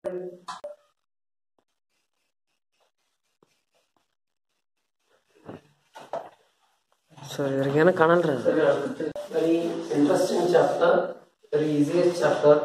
So ಇವ್ರಿಗೇನು ಕಾಣಲ್ರಿ ಅದು very interesting chapter very easiest chapter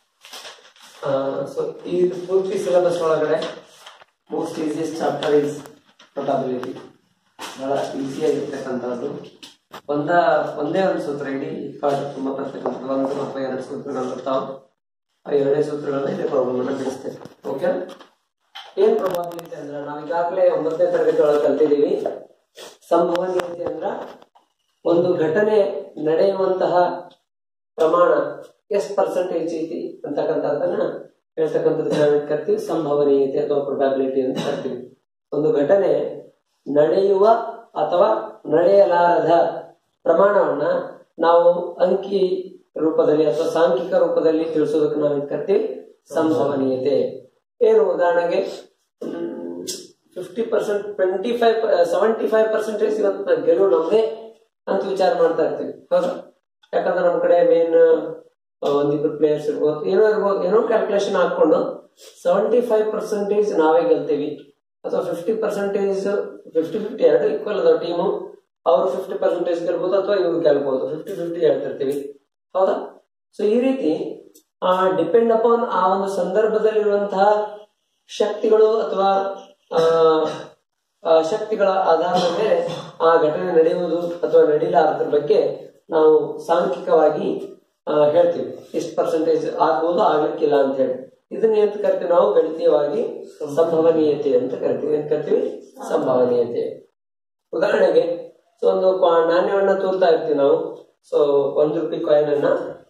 so ಈ ಪೂರ್ತಿ ಸಿಲೆಬಸ್ ಒಳಗಡೆ most easiest chapter is probability ಬಹಳ ಈಸಿಯಾಗಿರ್ತಕ್ಕಂಥದ್ದು ಒಂದ ಒಂದೇ ಒಂದು ಸೂತ್ರ ಇಡೀ ಪಾಠ ತುಂಬ ಬರ್ತಕ್ಕಂಥದ್ದು ಒಂದು ಅಥವಾ ಎರಡು ಸೂತ್ರಗಳು ಬರ್ತಾವೆ ಆ ಎರಡೇ ಸೂತ್ರಗಳನ್ನ ಇಲ್ಲಿ ಪ್ರಾಬ್ಲಮ್ ಅನ್ನ ಬಿಡಿಸ್ತೇವೆ ಓಕೆ ಏನ್ ಪ್ರೊಬಾಬಿಲಿಟಿ ಅಂದ್ರೆ ನಾವು ಈಗಾಗಲೇ ಒಂಬತ್ತನೇ ತರಗತಿ ಒಳಗೆ ಕಲ್ತಿದ್ದೀವಿ ಸಂಭವನೀಯತೆ ಅಂದ್ರ ಒಂದು ಘಟನೆ ನಡೆಯುವಂತಹ ಪ್ರಮಾಣ ಎಷ್ಟು ಪರ್ಸೆಂಟೇಜ್ ಐತಿ ಅಂತಕ್ಕಂಥದ್ದನ್ನ ಹೇಳ್ತಕ್ಕಂಥದ್ದು ನಾವು ಏನ್ ಕರಿತೀವಿ ಸಂಭವನೀಯತೆ ಅಥವಾ ಪ್ರೊಬಾಬಿಲಿಟಿ ಅಂತ ಕರಿತೀವಿ ಒಂದು ಘಟನೆ ನಡೆಯುವ ಅಥವಾ ನಡೆಯಲಾರದ ಪ್ರಮಾಣವನ್ನ ನಾವು ಅಂಕಿ ರೂಪದಲ್ಲಿ ಅಥವಾ ಸಾಂಖ್ಯಿಕ ರೂಪದಲ್ಲಿ ತಿಳಿಸೋದಕ್ಕೆ ನಾವು ಏನ್ ಕರಿತೀವಿ ಸಂಭವನೀಯತೆ ಏನು ಉದಾಹರಣೆಗೆ fifty percent twenty five seventy five percentage ಇವತ್ತು ನಾವ್ ಗೆಲುವು ನಮ್ದೇ ಅಂತ ವಿಚಾರ ಮಾಡ್ತಾ ಇರ್ತೀವಿ ಹೌದಾ ಯಾಕಂದ್ರೆ ನಮ್ಮ ಕಡೆ ಮೇನ್ ಒಂದಿಬ್ರು ಪ್ಲೇಯರ್ಸ್ ಇರ್ಬೋದು ಏನೋ ಇರ್ಬೋದು ಏನೋ ಕ್ಯಾಲ್ಕುಲೇಷನ್ ಹಾಕೊಂಡು ಸೆವೆಂಟಿ ಫೈವ್ ಪರ್ಸೆಂಟೇಜ್ ನಾವೇ ಗೆಲ್ತೀವಿ ಅಥವಾ ಫಿಫ್ಟಿ ಪರ್ಸೆಂಟೇಜ್ ಫಿಫ್ಟಿ ಫಿಫ್ಟಿ ಎರಡು ಈಕ್ವಲ್ ಅದಾವ ಟೀಮು ಅವ್ರು ಫಿಫ್ಟಿ ಪರ್ಸೆಂಟೇಜ್ ಗೆಲ್ಬೋದು ಅಥವಾ ಇವ್ರು ಗೆಲ್ಬೋದು ಫಿಫ್ಟಿ ಫಿಫ್ಟಿ ಹೇಳ್ತಿರ್ತೀವಿ ಹೌದಾ ಸೊ ಈ ರೀತಿ ಡಿಪೆಂಡ್ ಅಪಾನ್ ಆ ಒಂದು ಸಂದರ್ಭದಲ್ಲಿರುವಂತಹ ಶಕ್ತಿಗಳು ಅಥವಾ ಆ, ಆ ಶಕ್ತಿಗಳ ಆಧಾರದ ಮೇಲೆ ಆ ಘಟನೆ ನಡೆಯುವುದು ಅಥವಾ ನಡೀಲಾರದ್ರ ಬಗ್ಗೆ ನಾವು ಸಾಂಖ್ಯಿಕವಾಗಿ ಆ, ಹೇಳ್ತೀವಿ ಎಷ್ಟು ಪರ್ಸೆಂಟೇಜ್ ಆಗ್ಬೋದು ಆಗ್ಲಿಕ್ಕಿಲ್ಲ ಅಂತ ಹೇಳಿ ಇದನ್ನ ಏನ್ ಕರಿತೀವಿ ನಾವು ಗಣಿತೀಯವಾಗಿ ಸಂಭವನೀಯತೆ ಅಂತ ಕರಿತೀವಿ ಏನ್ ಕರಿತೀವಿ ಸಂಭವನೀಯತೆ ಉದಾಹರಣೆಗೆ ಸೊ ಒಂದು ಕ್ವಾ- ನಾಣ್ಯವನ್ನ ತೂರ್ತಾ ಇರ್ತೀವಿ ನಾವು ಸೊ ಒಂದು ರೂಪಾಯಿ ಕಾಯಿನ್ ಅನ್ನ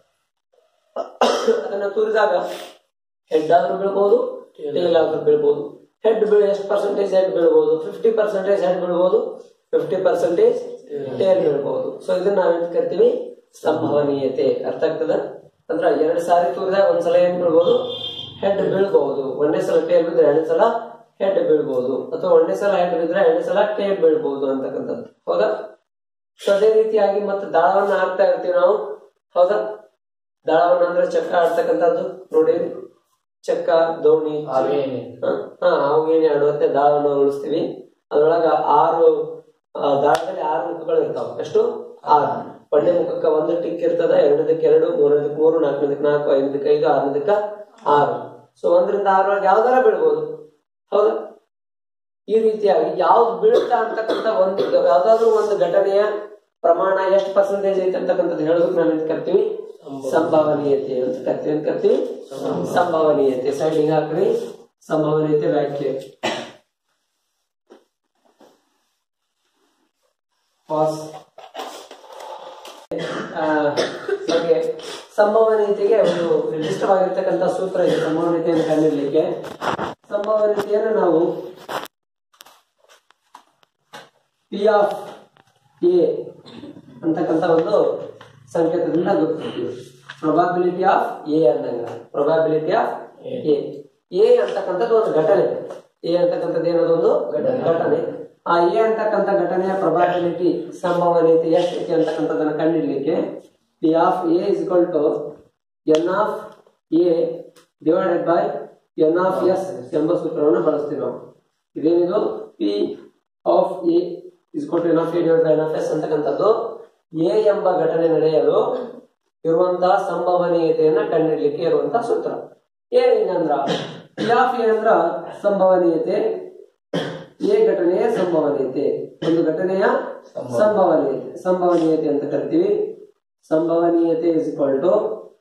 ಅದನ್ನ ತೂರಿದಾಗ ಹೆಡ್ ಆದ್ರೂ ಬೀಳ್ಬೋದು ಟೇಲ್ ಆದ್ರೂ ಬೀಳ್ಬೋದು ಹೆಡ್ ಬೀಳ ಎಷ್ಟು ಪರ್ಸೆಂಟೇಜ್ ಹೆಡ್ ಬೀಳ್ಬೋದು ಫಿಫ್ಟಿ ಪರ್ಸೆಂಟೇಜ್ ಹೆಡ್ ಬೀಳ್ಬೋದು ಫಿಫ್ಟಿ ಪರ್ಸೆಂಟೇಜ್ ಟೇಲ್ ಬೀಳ್ಬೋದು ಸೊ ಇದನ್ನ ನಾವೇನ್ ಕರಿತೀವಿ ಸಂಭವನೀಯತೆ ಅರ್ಥ ಆಗ್ತದ ಅಂದ್ರ ಎರಡ್ ಸಾರಿ ತೂರಿದಾಗ ಒಂದ್ಸಲ ಏನ್ ಬೀಳ್ಬೋದು ಹೆಡ್ ಬೀಳ್ಬಹುದು ಒಂದೇ ಸಲ ಟೇಲ್ ಬಿದ್ರೆ ಎರಡನೇ ಸಲ ಹೆಡ್ ಬೀಳ್ಬಹುದು ಅಥವಾ ಒಂದೇ ಸಲ ಹೆಡ್ ಬಿದ್ರೆ ಎರಡನೇ ಸಲ ಟೇಲ್ ಬೀಳ್ಬಹುದು ಅಂತಕ್ಕಂಥದ್ದು ಹೌದಾ ಸೊ ಅದೇ ರೀತಿಯಾಗಿ ಮತ್ತೆ ದಾಳವನ್ನ ಹಾಕ್ತಾ ಇರ್ತೀವಿ ನಾವು ಹೌದಾ ದಾಳವನ್ನ ಅಂದ್ರೆ ಚಕ್ರ ಆಡ್ತಕ್ಕಂಥದ್ದು ನೋಡಿ ಚಕ್ಕ ದೋಣಿ ಹ, ಹಾ ಅವೇನೆ ಆಡುವಂತೆ ದಾಳವನ್ನು ಉಳಿಸ್ತೀವಿ ಅದ್ರೊಳಗ ಆರು ಆ, ದಾಳದಲ್ಲಿ ಆರು ಮುಖಗಳು ಇರ್ತಾವ ಎಷ್ಟು ಆರು ಒಂದನೇ ಮುಖಕ್ಕ ಒಂದು ಟಿಕ್ ಇರ್ತದ ಎರಡದಕ್ಕೆ ಎರಡು ಮೂರನೇದಕ್ಕೆ ಮೂರು ನಾಲ್ಕನೇದಕ್ಕೆ ನಾಲ್ಕು ಐದಕ್ಕೆ ಐದು ಆರನೇದಕ್ಕೆ ಆರು ಸೊ ಒಂದರಿಂದ ಆರೊಳಗೆ ಯಾವ್ದಾರ ಬೀಳ್ಬೋದು ಹೌದಾ ಈ ರೀತಿಯಾಗಿ ಯಾವ್ದು ಬೀಳುತ್ತಾ ಅಂತಕ್ಕಂಥ ಒಂದು ಯಾವ್ದಾದ್ರು ಒಂದು ಘಟನೆಯ ಪ್ರಮಾಣ ಎಷ್ಟು ಪರ್ಸೆಂಟೇಜ್ ಐತೆ ಅಂತಕ್ಕಂಥದ್ದು ಹೇಳೋದಕ್ಕೆ ನಾವು ಏನ್ ಕರ್ತೀವಿ ಸಂಭವನೀಯತೆ ಅಂತ ಕರ್ತೀವಿ ಅಂತ ಕರ್ತೀವಿ ಸಂಭವನೀಯತೆ ಸೈಡಿಗೆ ಹಾಕ್ರಿ ಸಂಭವನೀಯತೆ ವ್ಯಾಖ್ಯೆ ಪಾಸ್ ಆ, ಹಾಗೆ ಸಂಭವನೀಯತೆಗೆ ಒಂದು ನಿರ್ದಿಷ್ಟವಾಗಿರ್ತಕ್ಕಂಥ ಸೂತ್ರ ಇದೆ ಸಂಭವನೀಯತೆಯನ್ನು ಕಂಡಿಡ್ಲಿಕ್ಕೆ ಸಂಭವನೀಯತೆಯನ್ನು ನಾವು ಪಿ ಆಫ್ ಎ ಅಂತಕ್ಕಂಥ ಒಂದು ಸಂಕೇತದಿಂದ ಗುರುತಿಸ್ತೀವಿ ಪ್ರೊಬಾಬಿಲಿಟಿ ಆಫ್ ಎ ಅಂದಂಗ ಪ್ರೊಬಾಬಿಲಿಟಿ ಆಫ್ ಎ ಎ ಅಂತಕ್ಕಂಥದ್ದು ಒಂದು ಘಟನೆ ಎ ಅಂತಕ್ಕಂಥದ್ದು ಏನದೊಂದು ಘಟನೆ ಆ ಎ ಅಂತಕ್ಕಂಥ ಘಟನೆಯ ಪ್ರೊಬಾಬಿಲಿಟಿ ಸಂಭವನೀಯತೆ ಎಷ್ಟೈತಿ ಅಂತಕ್ಕಂಥದ್ದನ್ನ ಕಂಡಿಡ್ಲಿಕ್ಕೆ P of A is equal to N of A divided by N of S ಎಂಬ ಸೂತ್ರವನ್ನು ಬಳಸ್ತೀವಿ ನಾವು ಇದೇನಿದು ಪಿ ಆಫ್ ಎ ಇಸ್ ಕೊಟ್ಟು N of A divide by N of S ಅಂತಕ್ಕಂಥದ್ದು ಎ ಎಂಬ ಘಟನೆ ನಡೆಯಲು ಇರುವಂತಹ ಸಂಭವನೀಯತೆಯನ್ನ ಕಂಡುಹಿಡಲಿಕ್ಕೆ ಇರುವಂತಹ ಸೂತ್ರ ಏನ್ ಹಿಂಗಂದ್ರ ಪಿ ಆಫ್ ಎ ಅಂದ್ರ ಸಂಭವನೀಯತೆ ಎ ಘಟನೆಯ ಸಂಭವನೀಯತೆ ಒಂದು ಘಟನೆಯ ಸಂಭವನೀಯತೆ ಸಂಭವನೀಯತೆ ಅಂತ ಕರಿತೀವಿ ಸಂಭವನೀಯತೆ is equal to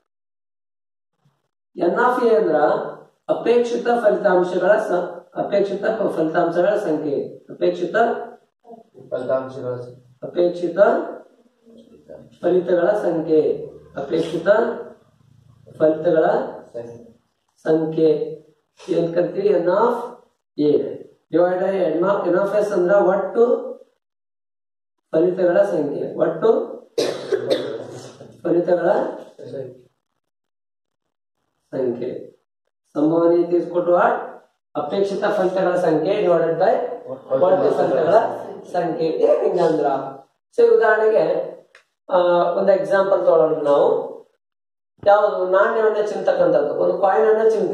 N of A ಅಂದ್ರ ಅಪೇಕ್ಷಿತ ಫಲಿತಾಂಶಗಳ ಸ- ಅಪೇಕ್ಷಿತ ಫಲಿತಾಂಶಗಳ ಸಂಖ್ಯೆ ಅಪೇಕ್ಷಿತ ಫಲಿತಾಂಶಗಳ ಅಪೇಕ್ಷಿತ ಫಲಿತಗಳ ಸಂಖ್ಯೆ ಅಪೇಕ್ಷಿತ ಫಲಿತಗಳ ಸಂಖ್ಯೆ ಏನ್ ಕರಿತೀವಿ N of A divide N of N of S ಅಂದ್ರ ಒಟ್ಟು ಫಲಿತಗಳ ಸಂಖ್ಯೆ ಒಟ್ಟು ಫಲಿತಗಳ ಸಂಖ್ಯೆ ಸಂಭವನೀಯತೆ ಕೊಟ್ಟು ಅಪೇಕ್ಷಿತ ಫಲಿತಗಳ ಸಂಖ್ಯೆ ಡಿವೈಡೆಡ್ ಬೈ ಒಟ್ಟು ಫಲಿತಗಳ ಸಂಖ್ಯೆ ಏನ್ ಹಿಂಗಂದ್ರ ಸೊ ಉದಾಹರಣೆಗೆ ಆ, ಒಂದು ಎಕ್ಸಾಂಪಲ್ ತಗೊಳ್ಳೋಣ ನಾವು ಯಾವುದು ನಾಣ್ಯವನ್ನ ಚಿಂತಕ್ಕಂಥದ್ದು ಒಂದು ಕಾಯಿನ್ ಅನ್ನ ಚಿಂತೀನಿ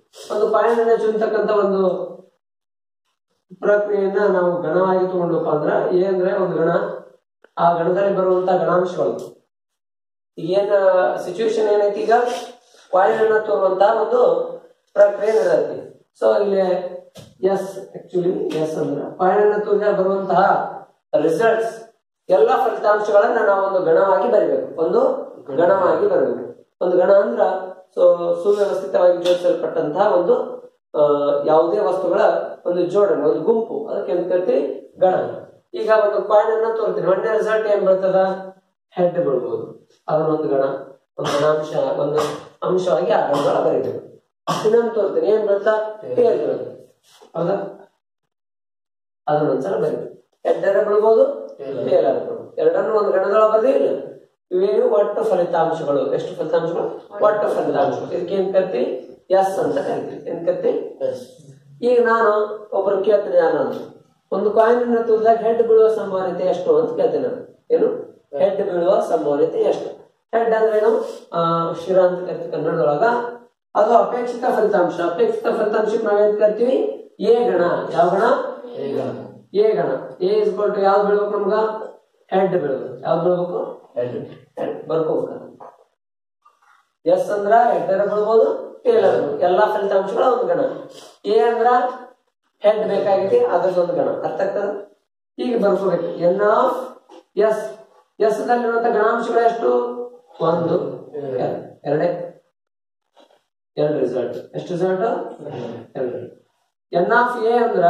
ಒಂದು ಪಾಯಿಂಟ್ ಚುಂತಕ್ಕಂತ ಒಂದು ಪ್ರಕ್ರಿಯೆಯನ್ನ ನಾವು ಗಣವಾಗಿ ತಗೊಂಡಪ್ಪ ಅಂದ್ರ ಎ ಅಂದ್ರೆ ಒಂದು ಗಣ ಆ ಗಣದಲ್ಲಿ ಬರುವಂತ ಗಣಾಂಶಗಳು ಈಗ ಏನ್ ಸಿಚುವೇಶನ್ ಏನೈತಿ ಈಗ ಕಾಯಿನ್ ಅನ್ನ ತೋರುವಂತಹ ಒಂದು ಪ್ರಕ್ರಿಯೆ ನಡೆದೈತಿ ಸೊ ಇಲ್ಲಿ ಎಸ್ ಆಕ್ಚುಲಿ ಎಸ್ ಅಂದ್ರೆ ಕಾಯಿನ್ ಅನ್ನ ತೋರಿದಾಗ ಬರುವಂತಹ ರಿಸಲ್ಟ್ಸ್ ಎಲ್ಲ ಫಲಿತಾಂಶಗಳನ್ನ ನಾವು ಒಂದು ಗಣವಾಗಿ ಬರಿಬೇಕು ಒಂದು ಗಣವಾಗಿ ಬರಬೇಕು ಒಂದು ಗಣ ಅಂದ್ರ ಸೊ ಸುವ್ಯವಸ್ಥಿತವಾಗಿ ಜೋಡಿಸಲ್ಪಟ್ಟಂತಹ ಒಂದು ಆ, ಯಾವುದೇ ವಸ್ತುಗಳ ಒಂದು ಜೋಡಣೆ ಒಂದು ಗುಂಪು ಅದಕ್ಕೆ ಅಂತ ಕರಿತೀವಿ ಗಣ ಈಗ ಒಂದು ಕಾಯಿನ್ ಅನ್ನ ತೋರ್ತೀನಿ ಒಂದೇ ರಿಸಲ್ಟ್ ಏನ್ ಬರ್ತದ ಹೆಡ್ ಬಿಡ್ಬೋದು ಅದನ್ನೊಂದು ಗಣ ಒಂದು ಗಣಾಂಶ ಒಂದು ಅಂಶವಾಗಿ ಆ ಗಣಗಳ ಬರೀಬೇಕು ಇನ್ನೊಂದು ತೋರ್ತೀನಿ ಏನ್ ಬರುತ್ತಾ ಟೇಲ್ ಬರುತ್ತೆ ಹೌದಾ ಅದನ್ನೊಂದ್ಸಲ ಬರೀಬೇಕು ಹೆಡ್ ಅನ್ನ ಬಿಡ್ಬೋದು ಟೇಲ್ ಅನ್ನ ಬಿಡ್ಬೋದು ಎರಡನ್ನು ಒಂದು ಗಣಗಳ ಬರೆದಿಲ್ಲ ಇವೇನು ಒಟ್ಟು ಫಲಿತಾಂಶಗಳು ಎಷ್ಟು ಫಲಿತಾಂಶಗಳು ಒಟ್ಟು ಫಲಿತಾಂಶಗಳು ಇದಕ್ಕೆ ಏನ್ ಕರಿತೀವಿ ಎಸ್ ಅಂತ ಕರಿತೀವಿ ಏನ್ ಕರಿತೀವಿ ಈಗ ನಾನು ಒಬ್ರು ಕೇಳ್ತೀನಿ ನಾನು ಒಂದು ಕಾಯಿನ್ ಅನ್ನ ತೂರಿದಾಗ ಹೆಡ್ ಬೀಳುವ ಸಂಭಾವ್ಯತೆ ಎಷ್ಟು ಅಂತ ಕೇಳ್ತೀನಿ ನಾನು ಏನು ಹೆಡ್ ಬೀಳುವ ಸಂಭಾವ್ಯತೆ ಎಷ್ಟು ಹೆಡ್ ಅಂದ್ರೆ ಏನು ಆ, ಶಿರ ಅಂತ ಕರಿತೀವಿ ಕನ್ನಡದೊಳಗ ಅದು ಅಪೇಕ್ಷಿತ ಫಲಿತಾಂಶ ಅಪೇಕ್ಷಿತ ಫಲಿತಾಂಶಕ್ಕೆ ನಾವೇನ್ ಕರಿತೀವಿ ಎ ಗಣ ಯಾವ ಗಣ ಎ ಗಣ ಎ ಇಸ್ ಟು ಯಾವ್ದು ಬೀಳ್ಬೇಕು ನಮ್ಗ ಹೆಡ್ ಬೀಳ್ಬೇಕು ಯಾವ್ದು ಬೀಳ್ಬೇಕು ಹೆಡ್ ಬರ್ಕೋಬೇಕು ಎಸ್ ಅಂದ್ರ ಹೆಡ್ ಬಿಡ್ಬೋದು ಟೇಲ್ ಎಲ್ಲಾ ಫಲಿತಾಂಶಗಳ ಒಂದು ಗಣ ಎ ಅಂದ್ರ ಹೆಡ್ ಬೇಕಾಗೈತಿ ಅದ್ರದ್ದೊಂದು ಗಣ ಅರ್ಥ ಆಗ್ತದ ಈಗ ಬರ್ಕೋಬೇಕು ಎನ್ ಆಫ್ ಎಸ್ ಎಸ್ ದಲ್ಲಿರುವಂತ ಗಣಾಂಶಗಳು ಎಷ್ಟು ಒಂದು ಎರ- ಎರಡೇ ಎರಡು ರಿಸಲ್ಟ್ ಎಷ್ಟು ರಿಸಲ್ಟ್ ಎರಡು ಎನ್ ಆಫ್ ಎ ಅಂದ್ರ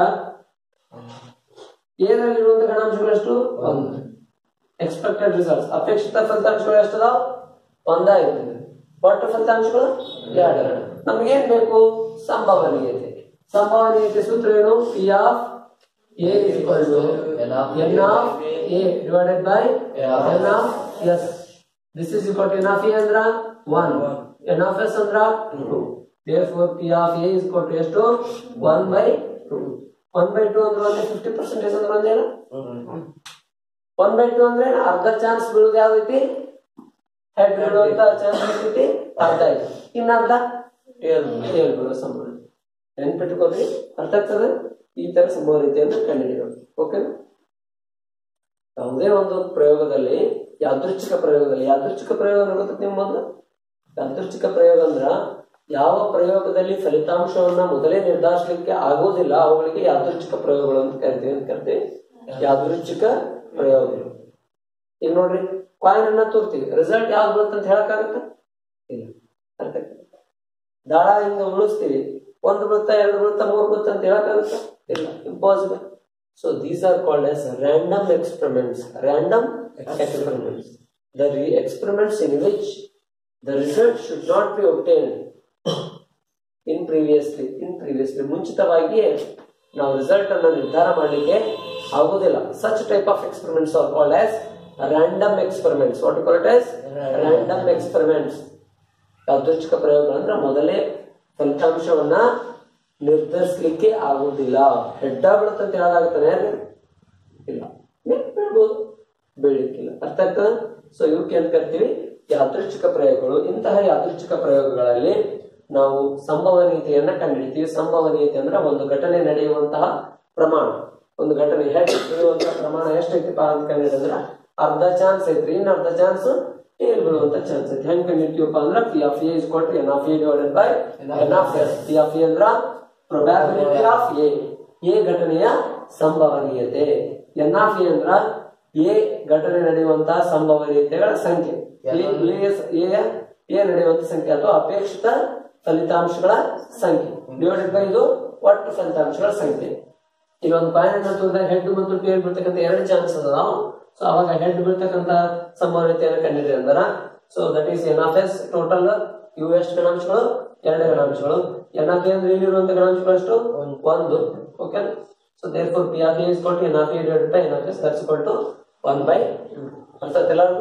ಎದಲ್ಲಿರುವಂತ ಗಣಾಂಶಗಳು ಎಷ್ಟು ಒಂದು ಎಕ್ಸ್ಪೆಕ್ಟೆಡ್ ರಿಸಲ್ಟ್ಸ್ ಅಪೇಕ್ಷಿತ ಫಲಿತಾಂಶಗಳು ಎಷ್ಟದಾವ ಒಂದಾಯ್ತು ಒಟ್ಟು ಫಲಿತಾಂಶಗಳು ಎರಡು ನಮ್ಗೇನ್ ಬೇಕು ಸಂಭವನೀಯತೆ ಸಂಭವನೀಯತೆ ಸೂತ್ರ ಏನು P of A equal to N of N of A divided by N of S this is equal to N of A ಅಂದ್ರ ಒನ್ ಎನ್ ಆಫ್ ಎಸ್ ಅಂದ್ರ two therefore P of A is equal to ಎಷ್ಟು one by two one by two ಅಂದ್ರೆ ಒಂದೇ fifty percentage ಅಂದ್ರೆ ಒಂದೇನ one by two ಅಂದ್ರೆ ಅರ್ಧ chance ಬೀಳೋದು ಯಾವ್ದೈತಿ head ಬೀಳುವಂತ chance ಐತಿ ಅರ್ಧ ಐತಿ ಇನ್ನ ಅರ್ಧ ಟೇಲ್ ಟೇಲ್ ಬೀಳೋ ಸಂಭವ ನೆನ್ಪಿಟ್ಕೊಳ್ರಿ ಅರ್ಥ ಆಗ್ತದೆ ಈ ತರ ಸಂಭವನೀಯತೆಯನ್ನು ಕಂಡುಹಿಡಿಯೋದು ಓಕೆ ಯಾವುದೇ ಒಂದು ಪ್ರಯೋಗದಲ್ಲಿ ಯಾದೃಚ್ಛಿಕ ಪ್ರಯೋಗದಲ್ಲಿ ಯಾದೃಚ್ಛಿಕ ಪ್ರಯೋಗ ನೋಡುತ್ತೆ ನಿಮ್ಮ ಮೊದಲು ಯಾದೃಚ್ಛಿಕ ಪ್ರಯೋಗ ಅಂದ್ರ ಯಾವ ಪ್ರಯೋಗದಲ್ಲಿ ಫಲಿತಾಂಶವನ್ನ ಮೊದಲೇ ನಿರ್ಧರಿಸಲಿಕ್ಕೆ ಆಗೋದಿಲ್ಲ ಅವುಗಳಿಗೆ ಯಾದೃಚ್ಛಿಕ ಪ್ರಯೋಗಗಳು ಅಂತ ಕರಿತೀವಿ ಅಂತ ಕರಿತೀವಿ ಯಾದೃಚ್ಛಿಕ ಪ್ರಯೋಗಗಳು ಈಗ ನೋಡ್ರಿ ಕಾಯಿನ್ ಅನ್ನ ತೋರ್ತೀವಿ ರಿಸಲ್ಟ್ ಯಾವ್ದು ಬರುತ್ತೆ ಅಂತ ಹೇಳಕ್ಕಾಗತ್ತ ಇಲ್ಲ ಅರ್ಥ ಆಗ್ತದೆ? ದಾಳ ಹಿಂಗ ಉಳಿಸ್ತೀವಿ ಒಂದು ಬೀಳುತ್ತಾ ಎರಡು ಬೀಳುತ್ತಾ ಮೂರು ಬೀಳುತ್ತಾ ಅಂತ ಹೇಳಕ್ಕಾಗತ್ತ ಇಲ್ಲ impossible so these are called as random experiments random experiments the experiments in which the result should not be obtain in previously in previously ಮುಂಚಿತವಾಗಿಯೇ ನಾವು ರಿಸಲ್ಟ್ ಅನ್ನು ನಿರ್ಧಾರ ಮಾಡಲಿಕ್ಕೆ ಆಗುದಿಲ್ಲ such type of experiments are called as random experiments what called as random experiments ಯಾದೃಚ್ಛಿಕ ಪ್ರಯೋಗಗಳಂದ್ರೆ ಮೊದಲೇ ಫಲಿತಾಂಶವನ್ನ ನಿರ್ಧರಿಸಲಿಕ್ಕೆ ಆಗುದಿಲ್ಲ ಹೆಡ್ಡ ಬೀಳುತ್ತೆ ಅಂತ ಹೇಳಲಾಗುತ್ತಾನೆ ಇಲ್ಲ ಬೀಳ್ಬೋದು ಬೀಳಲಿಕ್ಕಿಲ್ಲ ಅರ್ಥ ಆಗ್ತದ ಸೊ ಇವಕ್ಕೆ ಅಂತ ಕರಿತೀವಿ ಯಾದೃಚ್ಛಿಕ ಪ್ರಯೋಗಗಳು ಇಂತಹ ಯಾದೃಚ್ಛಿಕ ಪ್ರಯೋಗಗಳಲ್ಲಿ ನಾವು ಸಂಭವನೀಯತೆಯನ್ನ ಕಂಡುಹಿಡಿತೀವಿ ಸಂಭವನೀಯತೆ ಅಂದ್ರೆ ಒಂದು ಘಟನೆ ನಡೆಯುವಂತಹ ಪ್ರಮಾಣ ಒಂದು ಘಟನೆ ಹೆಡ್ ಬೀಳುವಂತಹ ಪ್ರಮಾಣ ಎಷ್ಟೈತಿಪ್ಪ ಅಂತ ಕಂಡುಹಿಡಿದ್ರೆ ಅರ್ಧ ಚಾನ್ಸ್ ಐತ್ರಿ ಇನ್ನು ಅರ್ಧ ಚಾನ್ಸ್ ಟೇಲ್ ಬೀಳುವಂತ ಚಾನ್ಸ್ ಐತಿ ಹೆಂಗ್ ಕಂಡುಹಿಡಿತೀವಪ್ಪ ಅಂದ್ರೆ ಪಿ ಆಫ್ ಎ ಇಸ್ ಕೊಟ್ಟು N of A divided by N of S P of A ಅಂದ್ರ ಪ್ರೊಬ್ಯಾಬಿಲಿಟಿ ಆಫ್ ಎ ಎ ಘಟನೆಯ ಸಂಭವನೀಯತೆ ಎನ್ ಆಫ್ ಎ ಅಂದ್ರ ಎ ಘಟನೆ ನಡೆಯುವಂತಹ ಸಂಭವನೀಯತೆಗಳ ಸಂಖ್ಯೆ ಎ- ಎ ಎ ನಡೆಯುವಂತ ಸಂಖ್ಯೆ ಅಥವಾ ಅಪೇಕ್ಷಿತ ಫಲಿತಾಂಶಗಳ ಸಂಖ್ಯೆ ಡಿವೈಡೆಡ್ ಬೈ ಇದು ಒಟ್ಟು ಫಲಿತಾಂಶಗಳ ಸಂಖ್ಯೆ ಈಗ ಒಂದು ಕಾಯಿನ್ ಅನ್ನ ತೋರಿದಾಗ ಹೆಡ್ ಮತ್ತು ಟೇಲ್ ಬೀಳ್ತಕ್ಕಂಥ ಎರಡು ಚಾನ್ಸ್ ಅದಾವ ಸೊ ಅವಾಗ ಹೆಡ್ ಬೀಳ್ತಕ್ಕಂಥ ಸಂಭವನೀಯತೆಯನ್ನು ಕಂಡಿದೆ ಅಂದ್ರ so that is N of S total ಇವು ಎಷ್ಟು ಗಣಾಂಶಗಳು ಎರಡು ಗಣಾಂಶಗಳು ಎನ್ ಆಫ್ ಎ ಅಂದ್ರೆ ಇಲ್ಲಿರುವಂತ ಗಣಾಂಶಗಳು ಎಷ್ಟು ಒಂದು okay so there four P of A is ಕೊಟ್ಟು N of A divided by N of S that's ಕೊಟ್ಟು ಒನ್ ಬೈ ಅರ್ಥ ಎಲ್ಲರಿಗೂ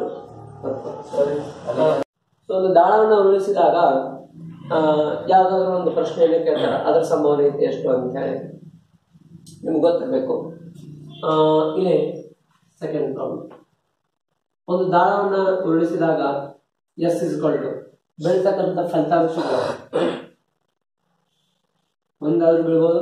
ಸೊ ಒಂದು ದಾಳವನ್ನು ಉರುಳಿಸಿದಾಗ ಆ, ಯಾವ್ದಾದ್ರು ಒಂದು ಪ್ರಶ್ನೆಯನ್ನು ಕೇಳ್ತಾರೆ ಅದರ ಸಂಭವನೀಯತೆ ಎಷ್ಟು ಅಂತ ಹೇಳಿ ನಿಮ್ಗೆ ಗೊತ್ತಿರಬೇಕು ಆ, ಇಲ್ಲಿ ಸೆಕೆಂಡ್ ಪ್ರಾಬ್ಲಮ್ ಒಂದು ದಾಳವನ್ನ ಉರುಳಿಸಿದಾಗ ಎಸ್ ಇಸ್ಕೊಳ್ಟು ಬೆಳೀತಕ್ಕಂಥ ಫಲಿತಾಂಶಗಳು ಒಂದಾದ್ರೂ ಬೀಳ್ಬೋದು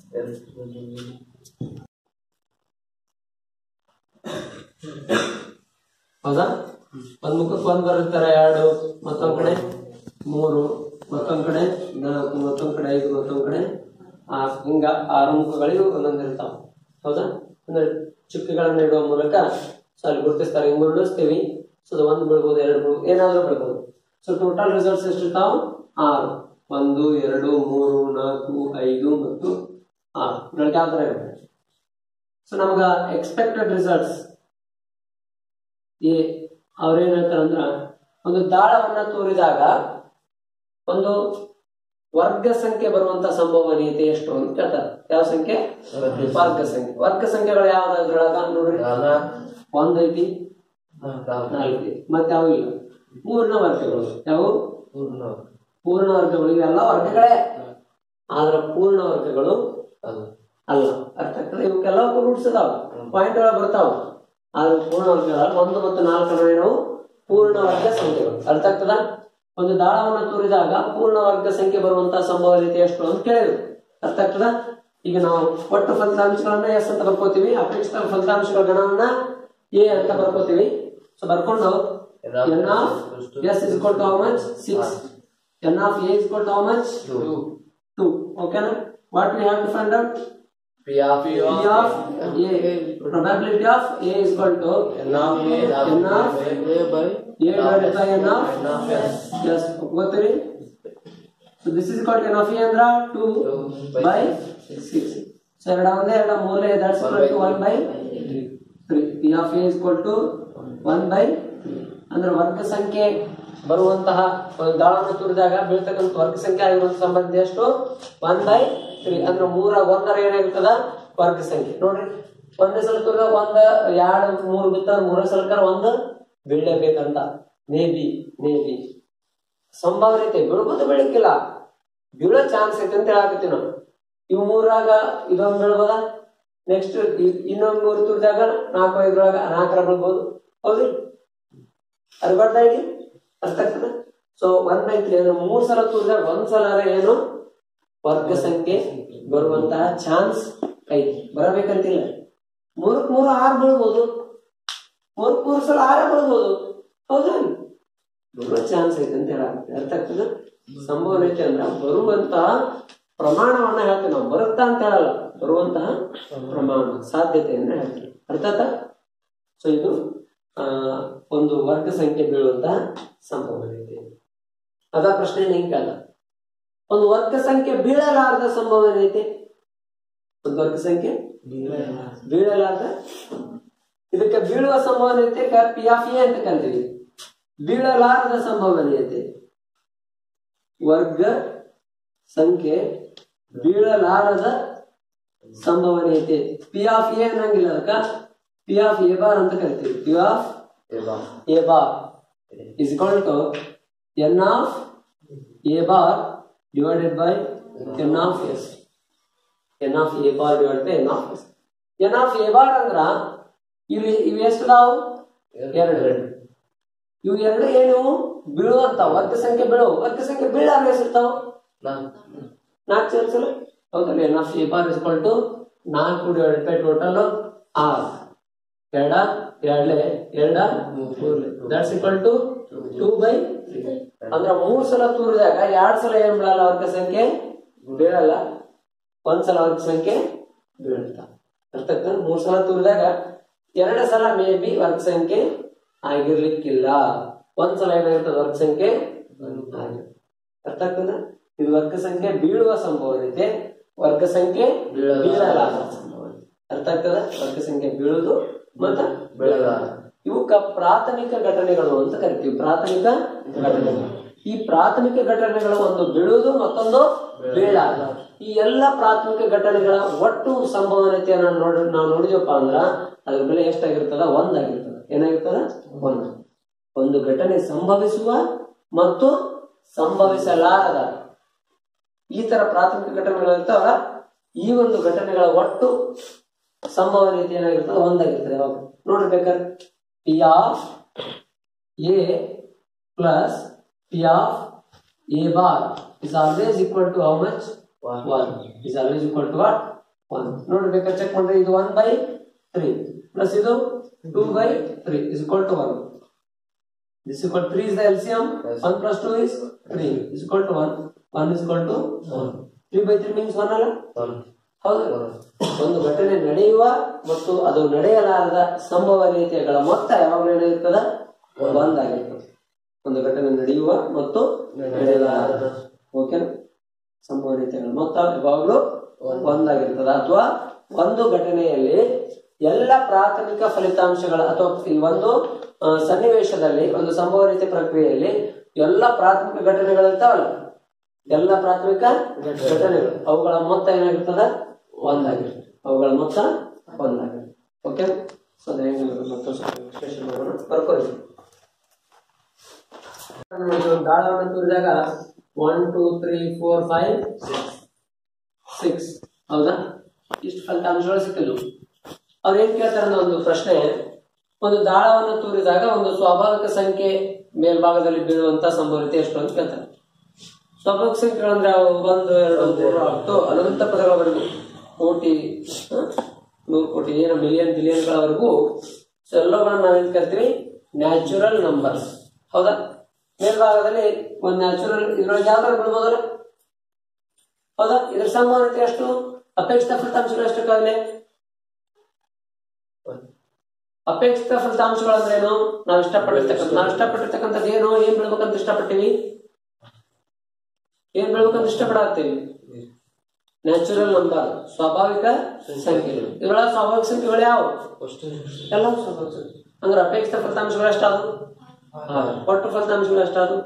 ಹೌದಾ ಒಂದ್ ಮುಖಕ್ಕೆ ಒಂದ್ ಬರುತ್ತಾರೆ ಎರಡು ಮತ್ತೊಂದ್ ಕಡೆ ಮೂರು ಮತ್ತೊಂದ್ ಕಡೆ ನಾಲ್ಕು ಮತ್ತೊಂದ್ ಕಡೆ ಐದು ಮತ್ತೊಂದ್ ಕಡೆ ಆ ಹಿಂಗ ಆರು ಮುಖಗಳಿಗೂ ಒಂದೊಂದು ಇರ್ತಾವ ಹೌದಾ ಅಂದ್ರೆ ಚುಕ್ಕಿಗಳನ್ನ ಇಡುವ ಮೂಲಕ ಸೊ ಅಲ್ಲಿ ಗುರುತಿಸ್ತಾರೆ ಹಿಂಗ್ ಗುರುತಿಸ್ತೀವಿ ಸೊ ಅದು ಒಂದು ಬೀಳ್ಬೋದು ಎರಡು ಬೀಳ್ಬೋದು ಏನಾದ್ರೂ ಬೀಳ್ಬೋದು ಸೊ ಟೋಟಲ್ ರಿಸಲ್ಟ್ಸ್ ಎಷ್ಟಿರ್ತಾವ ಆರು ಒಂದು ಎರಡು ಮೂರು ನಾಲ್ಕು ಐದು ಮತ್ತು ಆರು ಇದ್ರೊಳಗೆ ಯಾವ ಥರ ಇರುತ್ತೆ ಸೊ ನಮ್ಗ ಎಕ್ಸ್ಪೆಕ್ಟೆಡ್ ರಿಸಲ್ಟ್ಸ್ ಈ ಅವ್ರೇನ್ ಹೇಳ್ತಾರೆ ಅಂದ್ರ ಒಂದು ದಾಳವನ್ನ ತೋರಿದಾಗ ಒಂದು ವರ್ಗ ಸಂಖ್ಯೆ ಬರುವಂತ ಸಂಭವನೀಯತೆ ಎಷ್ಟು ಅಂತ ಕೇಳ್ತಾರೆ ಯಾವ ಸಂಖ್ಯೆ ವರ್ಗ ಸಂಖ್ಯೆ ವರ್ಗ ಸಂಖ್ಯೆಗಳು ಯಾವ್ದು ಇದ್ರೊಳಗ ನೋಡ್ರಿ ಒಂದ್ ಐತಿ ನಾಲ್ಕು ಐತಿ ಮತ್ತೆ ಯಾವ ಇಲ್ಲ ಪೂರ್ಣ ವರ್ಗಗಳು ಯಾವ ಪೂರ್ಣ ವರ್ಗಗಳು ಇವೆಲ್ಲ ವರ್ಗಗಳೇ ಆದ್ರ ಪೂರ್ಣ ವರ್ಗಗಳು ಅಲ್ಲ ಅರ್ಥ ಆಗ್ತದೆ ಇವಕ್ಕೆಲ್ಲ ರೂಟ್ಸ್ ಅದಾವ ಪಾಯಿಂಟ್ ಒಳಗೆ ಬರ್ತಾವ ಆದ್ರೆ ಪೂರ್ಣ ವರ್ಗಗಳ ಒಂದು ಮತ್ತು ನಾಲ್ಕರ ನಾವು ಪೂರ್ಣ ವರ್ಗ ಸಂಖ್ಯೆಗಳು ಅರ್ಥ ಆಗ್ತದ ಒಂದು ದಾಳವನ್ನು ತೋರಿದಾಗ ಪೂರ್ಣ ವರ್ಗ ಸಂಖ್ಯೆ ಬರುವಂತಹ ಸಂಭವನೀಯತೆ ಎಷ್ಟು ಅಂತ ಕೇಳಿದ್ರು ಅರ್ಥ ಆಗ್ತದ ಈಗ ನಾವು ಒಟ್ಟು ಫಲಿತಾಂಶಗಳನ್ನ ಎಸ್ ಅಂತ ಬರ್ಕೋತೀವಿ ಅಪೇಕ್ಷಿತ ಫಲಿತಾಂಶಗಳ ಗಣವನ್ನ ಎ ಅಂತ ಬರ್ಕೋತೀವಿ ಸೊ ಬರ್ಕೊಂಡು N of S is equal to how much six N of A is equal to how much two ಓಕೆನಾ what we have to find out P of P of A. Probability of A is equal to N of A N of A by A divided by N of N of S. yes ಗೊತ್ತೀರಿ so this is called N of A ಅಂದ್ರ two by by six so ಎರಡ ಒಂದೇ ಎರಡ ಮೂಲೆ that's equal to one by three P of A is equal to one by ಅಂದ್ರೆ ವರ್ಗ ಸಂಖ್ಯೆ ಬರುವಂತಹ ಒಂದು ದಾಳವನ್ನು ತುರಿದಾಗ ಬೀಳ್ತಕ್ಕಂಥ ವರ್ಗ ಸಂಖ್ಯೆ ಆಗಿರುವಂತ ಸಂಬಂಧ ಎಷ್ಟು ಒನ್ ಬೈ ತ್ರೀ ಅಂದ್ರೆ ಮೂರ ಒಂದರ ಏನಾಗಿರ್ತದ ವರ್ಗ ಸಂಖ್ಯೆ ನೋಡ್ರಿ ಒಂದೇ ಸಲ ತುರಿದಾಗ ಒಂದ ಎರಡು ಮೂರು ಬಿತ್ತ ಮೂರನೇ ಸಲಕರ ಒಂದು ಬೀಳಲೇಬೇಕಂತ ಮೇ ಬಿ ಮೇ ಬಿ ಸಂಭಾವ್ಯತೆ ಬೀಳ್ಬೋದು ಬೀಳಕ್ಕಿಲ್ಲ ಬೀಳೋ ಚಾನ್ಸ್ ಐತೆ ಅಂತ ಹೇಳಕತ್ತೀವಿ ನಾವು ಇವು ಮೂರಾಗ ಇದೊಂದು ಬೀಳ್ಬೋದ ನೆಕ್ಸ್ಟ್ ಇನ್ನೊಂದು ಮೂರು ತುರಿದಾಗ ನಾಲ್ಕು ಐದ್ರೊಳಗ ನಾಲ್ಕರ ಬೀಳ್ಬೋದು ಹೌದ್ರಿ ಅದು ಬರ್ತಾ ಇಡಿ ಅರ್ಥ ಆಗ್ತದ ಸೊ ಒನ್ ಬೈ ತ್ರೀ ಅಂದ್ರೆ ಮೂರ್ ಸಲ ತುರಿದಾಗ ಒಂದ್ ಸಲ ಏನು ವರ್ಗ ಸಂಖ್ಯೆ ಬರುವಂತಹ ಚಾನ್ಸ್ ಐತಿ ಬರಬೇಕಂತಿಲ್ಲ ಮೂರಕ್ ಮೂರು ಆರು ಬೀಳ್ಬೋದು ಮೂರಕ್ ಮೂರು ಸಲ ಆರ ಬೀಳ್ಬೋದು ಹೌದಾ ಬರುವ ಚಾನ್ಸ್ ಐತೆ ಅಂತ ಹೇಳಾಗುತ್ತೆ ಅರ್ಥ ಆಗ್ತದ ಸಂಭವನೀಯತೆ ಅಂದ್ರ ಬರುವಂತಹ ಪ್ರಮಾಣವನ್ನ ಹೇಳ್ತೀವಿ ನಾವು ಬರುತ್ತಾ ಅಂತ ಹೇಳಲ್ಲ ಬರುವಂತಹ ಪ್ರಮಾಣ ಸಾಧ್ಯತೆಯನ್ನ ಹೇಳ್ತೀವಿ ಅರ್ಥ ಆಯ್ತಾ ಸೊ ಇದು ಆ, ಒಂದು ವರ್ಗ ಸಂಖ್ಯೆ ಬೀಳುವಂತಹ ಸಂಭವನೀಯತೆ ಅದ ಪ್ರಶ್ನೆ ನಿಂಕಲ್ಲ ಒಂದು ವರ್ಗ ಸಂಖ್ಯೆ ಬೀಳಲಾರದ ಸಂಭವನೀಯತೆ ಒಂದು ವರ್ಗ ಸಂಖ್ಯೆ ಬೀಳಲಾರ್ದ ಇದಕ್ಕೆ ಬೀಳುವ ಸಂಭವನೀಯತೆ ಪಿ ಆಫ್ ಎ ಅಂತ ಕರಿತೀವಿ ಬೀಳಲಾರದ ಸಂಭವನೀಯತೆ ವರ್ಗ ಸಂಖ್ಯೆ ಬೀಳಲಾರದ ಸಂಭವನೀಯತೆ ಪಿ ಆಫ್ ಎ ಅನ್ನಂಗಿಲ್ಲ ಅದಕ್ಕ ಪಿ ಆಫ್ ಎ ಬಾರ್ ಅಂತ ಕರಿತೀವಿ P of A bar. A bar is equal to N of A bar divided by N of S N of A bar divide by N of S N of A bar ಅಂದ್ರ ಇಲ್ಲಿ ಇವು ಎಷ್ಟು ಅದಾವು ಎರಡು ಇವು ಎರಡು ಏನು ಬೀಳುವಂತ ವರ್ಗ ಸಂಖ್ಯೆ ಬೀಳುವ ವರ್ಗ ಸಂಖ್ಯೆ ಬೀಳಾರ ಎಷ್ಟಿರ್ತಾವ None. ನಾಲ್ಕು ಸೇರಿಸಲು ಹೌದಲ್ಲ N of A bar is equal to ನಾಲ್ಕು ಡಿವೈಡೆಡ್ ಬೈ ಟೋಟಲ್ ಆರ್ ಎರಡ ಎರಡ್ಲೆ ಎರಡ ಮೂರ್ಲೆ that's equal to two by ಅಂದ್ರ ಮೂರ್ ಸಲ ತೂರಿದಾಗ ಎರಡ್ ಸಲ ಏನ್ ಬೀಳಲ್ಲ ವರ್ಗ ಸಂಖ್ಯೆ ಬೀಳಲ್ಲ ಒಂದ್ ಸಲ ವರ್ಗ ಸಂಖ್ಯೆ ಬೀಳ್ತಾ ಅರ್ಥಕ್ಕ ಮೂರ್ ಸಲ ತೂರಿದಾಗ ಎರಡು ಸಲ ಮೇ ಬಿ ವರ್ಗ ಸಂಖ್ಯೆ ಆಗಿರ್ಲಿಕ್ಕಿಲ್ಲ ಒಂದ್ ಸಲ ಏನಾಗಿರ್ತದೆ ವರ್ಗ ಸಂಖ್ಯೆ ಆಗಿರ್ತದೆ. ಅರ್ಥ ಆಗ್ತದ ಇದು ವರ್ಗ ಸಂಖ್ಯೆ ಬೀಳುವ ಸಂಭವನೀಯತೆ ವರ್ಗ ಸಂಖ್ಯೆ ಬೀಳಲಾರದ ಬೀಳಲಾರದ ಸಂಭವನೀಯತೆ ಅರ್ಥ ಆಗ್ತದ ವರ್ಗ ಸಂಖ್ಯೆ ಬೀಳುದು ಮತ್ತ ಬೀಳಲಾರ. ಇವಕ್ಕ ಪ್ರಾಥಮಿಕ ಘಟನೆಗಳು ಅಂತ ಕರಿತೀವಿ ಪ್ರಾಥಮಿಕ ಘಟನೆಗಳು ಈ ಪ್ರಾಥಮಿಕ ಘಟನೆಗಳು ಒಂದು ಬೀಳುವುದು ಮತ್ತೊಂದು ಬೀಳಾದ ಈ ಎಲ್ಲ ಪ್ರಾಥಮಿಕ ಘಟನೆಗಳ ಒಟ್ಟು ಸಂಭವನೀಯತೆಯನ್ನ ನೋಡಿ ನಾವು ನೋಡಿದ್ವಪ್ಪ ಅಂದ್ರ ಅದ್ರ ಬೆಲೆ ಎಷ್ಟಾಗಿರ್ತದ ಒಂದಾಗಿರ್ತದ ಏನಾಗಿರ್ತದ ಒಂದು ಒಂದು ಘಟನೆ ಸಂಭವಿಸುವ ಮತ್ತು ಸಂಭವಿಸಲಾರದ ಈ ತರ ಪ್ರಾಥಮಿಕ ಘಟನೆಗಳು ಇರ್ತಾವಲ್ಲ ಈ ಒಂದು ಘಟನೆಗಳ ಒಟ್ಟು ಸಂಭವನೀಯತೆ ಏನಾಗಿರ್ತದೆ ಒಂದಾಗಿರ್ತದೆ ಯಾವಾಗ ನೋಡ್ರಿ ಬೇಕಾದ್ರೆ P of A plus P of A bar is always equal to how much one is always equal to what one ನೋಡಿ ಬೇಕಾದ್ರೆ ಚೆಕ್ ಮಾಡ್ರಿ ಇದು ಒನ್ ಬೈ ತ್ರೀ ಪ್ಲಸ್ ಇದು two by three is equal to one this equal three is the LCM one plus two is three is equal to one one is equal to one three by three means one ಅಲ್ಲ ಹೌದು ಒಂದು ಘಟನೆ ನಡೆಯುವ ಮತ್ತು ಅದು ನಡೆಯಲಾರದ ಸಂಭವನೀಯತೆಗಳ ಮೊತ್ತ ಯಾವಾಗಲೂ ಏನಾಗಿರ್ತದ ಒಂದಾಗಿರ್ತದೆ ಒಂದು ಘಟನೆ ನಡೆಯುವ ಮತ್ತು ನಡೆಯಲಾರದ ಓಕೆ ಸಂಭವನೀಯತೆಗಳ ಮೊತ್ತ ಯಾವಾಗಲೂ ಒಂದಾಗಿರ್ತದ ಅಥವಾ ಒಂದು ಘಟನೆಯಲ್ಲಿ ಎಲ್ಲ ಪ್ರಾಥಮಿಕ ಫಲಿತಾಂಶಗಳ ಅಥವಾ ಈ ಒಂದು ಆ, ಸನ್ನಿವೇಶದಲ್ಲಿ ಒಂದು ಸಂಭವನೀಯತೆ ಪ್ರಕ್ರಿಯೆಯಲ್ಲಿ ಎಲ್ಲ ಪ್ರಾಥಮಿಕ ಘಟನೆಗಳಿರ್ತಾವಲ್ಲ ಎಲ್ಲ ಪ್ರಾಥಮಿಕ ಘಟನೆಗಳು ಅವುಗಳ ಮೊತ್ತ ಏನಾಗಿರ್ತದ ಒಂದಾಗಿರ್ತದೆ ಅವುಗಳ ಮೊತ್ತ ಒಂದಾಗಿರ್ತದೆ ಓಕೆ ಸೊ ಅದು ಹೆಂಗೆ ಮತ್ತೊಂದು ಸ್ವಲ್ಪ ವಿಶ್ಲೇಷಣೆ ಮಾಡೋಣ ಬರ್ಕೊಳ್ಳಿ ನೋಡಿ, ಒಂದು ದಾಳವನ್ನು ತೂರಿದಾಗ one two three four five six ಹೌದಾ ಇಷ್ಟು ಫಲಿತಾಂಶಗಳು ಸಿಕ್ಕಿದ್ವು ಅವ್ರು ಏನ್ ಕೇಳ್ತಾರೆ ಅನ್ನೋ ಒಂದು ಪ್ರಶ್ನೆ ಒಂದು ದಾಳವನ್ನು ತೂರಿದಾಗ ಒಂದು ಸ್ವಾಭಾವಿಕ ಸಂಖ್ಯೆ ಮೇಲ್ಭಾಗದಲ್ಲಿ ಬೀಳುವಂತ ಸಂಭವನೀಯತೆ ಎಷ್ಟು ಅಂತ ಕೇಳ್ತಾರೆ ಸ್ವಾಭಾವಿಕ ಸಂಖ್ಯೆಗಳಂದ್ರೆ ಅವು ಒಂದು ಎರಡು ಮೂರು ಹತ್ತು ಅನಂತ ಪದಗಳವರೆಗೂ ಕೋಟಿ ಹ? ನೂರು ಕೋಟಿ ಏನು ಮಿಲಿಯನ್ ಬಿಲಿಯನ್ಗಳವರೆಗೂ ಸೊ ಎಲ್ಲವುಗಳನ್ನ ನಾವೇನ್ ಕರಿತೀವಿ ನ್ಯಾಚುರಲ್ ನಂಬರ್ಸ್ ಹೌದಾ ಮೇಲ್ಭಾಗದಲ್ಲಿ ಒಂದು ನ್ಯಾಚುರಲ್ ಇದ್ರೊಳಗೆ ಯಾವ್ದಾದ್ರು ಬಿಡ್ಬೋದಲ್ಲ ಹೌದಾ ಇದ್ರ ಸಂಭವನೀಯತೆ ಎಷ್ಟು ಅಪೇಕ್ಷಿತ ಫಲಿತಾಂಶಗಳು ಎಷ್ಟಕ್ಕಾಗಲಿ ಅಪೇಕ್ಷಿತ ಫಲಿತಾಂಶಗಳಂದ್ರೇನು ನಾವು ಇಷ್ಟಪಟ್ಟಿರ್ತಕ್ಕಂಥ ನಾವು ಇಷ್ಟಪಟ್ಟಿರ್ತಕ್ಕಂಥದ್ದು ಏನು ಏನ್ ಬೆಳ್ಬೇಕಂತ ಇಷ್ಟಪಟ್ಟಿವಿ ಏನ್ ಬೆಳ್ಬೇಕಂತ ಇಷ್ಟಪಡತ್ತೀವಿ ನ್ಯಾಚುರಲ್ ನಂಬರ್ ಸ್ವಾಭಾವಿಕ ಸಂಖ್ಯೆಗಳು ಇದ್ರೊಳಗೆ ಸ್ವಾಭಾವಿಕ ಸಂಖ್ಯೆಗಳು ಯಾವ ಎಲ್ಲ ಸ್ವಾಭಾವಿಕ ಸಂಖ್ಯೆ ಅಂದ್ರೆ ಅಪೇಕ್ಷಿತ ಫಲಿತಾಂಶಗಳು ಎಷ್ಟಾದವು ಒಟ್ಟು ಫಲಿತಾಂಶಗಳು ಎಷ್ಟಾದವು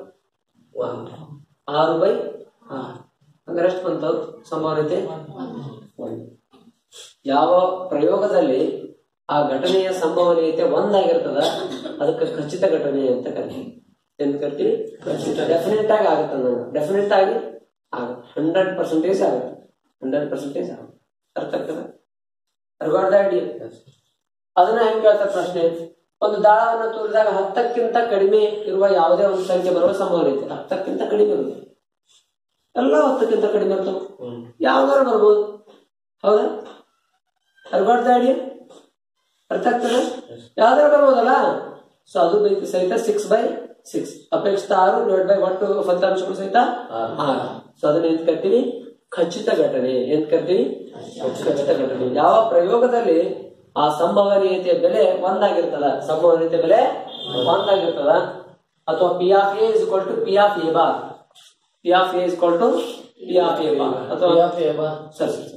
ಆರು ಬೈ ಆರು ಅಂದ್ರೆ ಎಷ್ಟು ಬಂತು ಸಂಭಾವ್ಯತೆ ಒಂದು ಯಾವ ಪ್ರಯೋಗದಲ್ಲಿ ಆ ಘಟನೆಯ ಸಂಭವನೀಯತೆ ಒಂದಾಗಿರ್ತದ ಅದಕ್ಕೆ ಖಚಿತ ಘಟನೆ ಅಂತ ಕರಿತೀವಿ ಏನ್ ಕರಿತೀವಿ ಖಚಿತ ಡೆಫಿನೆಟ್ ಆಗಿ ಆಗುತ್ತೆ ನಂಗೆ ಡೆಫಿನೆಟ್ ಆಗಿ ಆಗುತ್ತೆ ಹಂಡ್ರೆಡ್ ಪರ್ಸೆಂಟೇಜ್ ಆಗುತ್ತೆ ಹಂಡ್ರೆಡ್ ಪರ್ಸೆಂಟೇಜ್ ಆಗುತ್ತೆ ಅರ್ಥ ಆಗ್ತದ ಅರ್ಗಾರ್ಡ್ ಐಡಿಯಾ ಅದನ್ನ ಹೆಂಗ್ ಕೇಳ್ತಾರೆ ಪ್ರಶ್ನೆ ಒಂದು ದಾಳವನ್ನು ತೂರಿದಾಗ ಹತ್ತಕ್ಕಿಂತ ಕಡಿಮೆ ಇರುವ ಯಾವುದೇ ಒಂದು ಸಂಖ್ಯೆ ಬರುವ ಸಂಭವನೀಯತೆ ಹತ್ತಕ್ಕಿಂತ ಕಡಿಮೆ ಇರುತ್ತೆ ಎಲ್ಲ ಹತ್ತಕ್ಕಿಂತ ಕಡಿಮೆ ಇರ್ತವೆ ಯಾವ್ದಾರು ಬರ್ಬೋದು ಹೌದಾ ಅರ್ಗಾಡ್ದ ಐಡಿಯಾ ಅರ್ಥ ಆಗ್ತದೆ ಯಾವ್ದಾರು ಬರ್ಬೋದಲ್ಲ ಸೊ ಅದು ಬೇಕು ಸಹಿತ ಸಿಕ್ಸ್ ಬೈ ಸಿಕ್ಸ್ ಅಪೇಕ್ಷಿತ ಆರು ಡಿವೈಡ್ ಬೈ ಒಟ್ಟು ಫಲಿತಾಂಶಗಳು ಸಹಿತ ಆರು ಸೊ ಅದನ್ನ ಏನ್ ಕರ್ತೀವಿ ಖಚಿತ ಘಟನೆ ಏನ್ ಕರ್ತೀವಿ ಖಚಿತ ಘಟನೆ ಯಾವ ಪ್ರಯೋಗದಲ್ಲಿ ಆ ಸಂಭವನೀಯತೆಯ ಬೆಲೆ ಒಂದಾಗಿರ್ತದ ಸಂಭವನೀಯತೆ ಬೆಲೆ ಒಂದಾಗಿರ್ತದ ಅಥವಾ P of A is equal to P of A bar P of A is equal to P of A bar ಅಥವಾ ಸರಿ ಸರಿ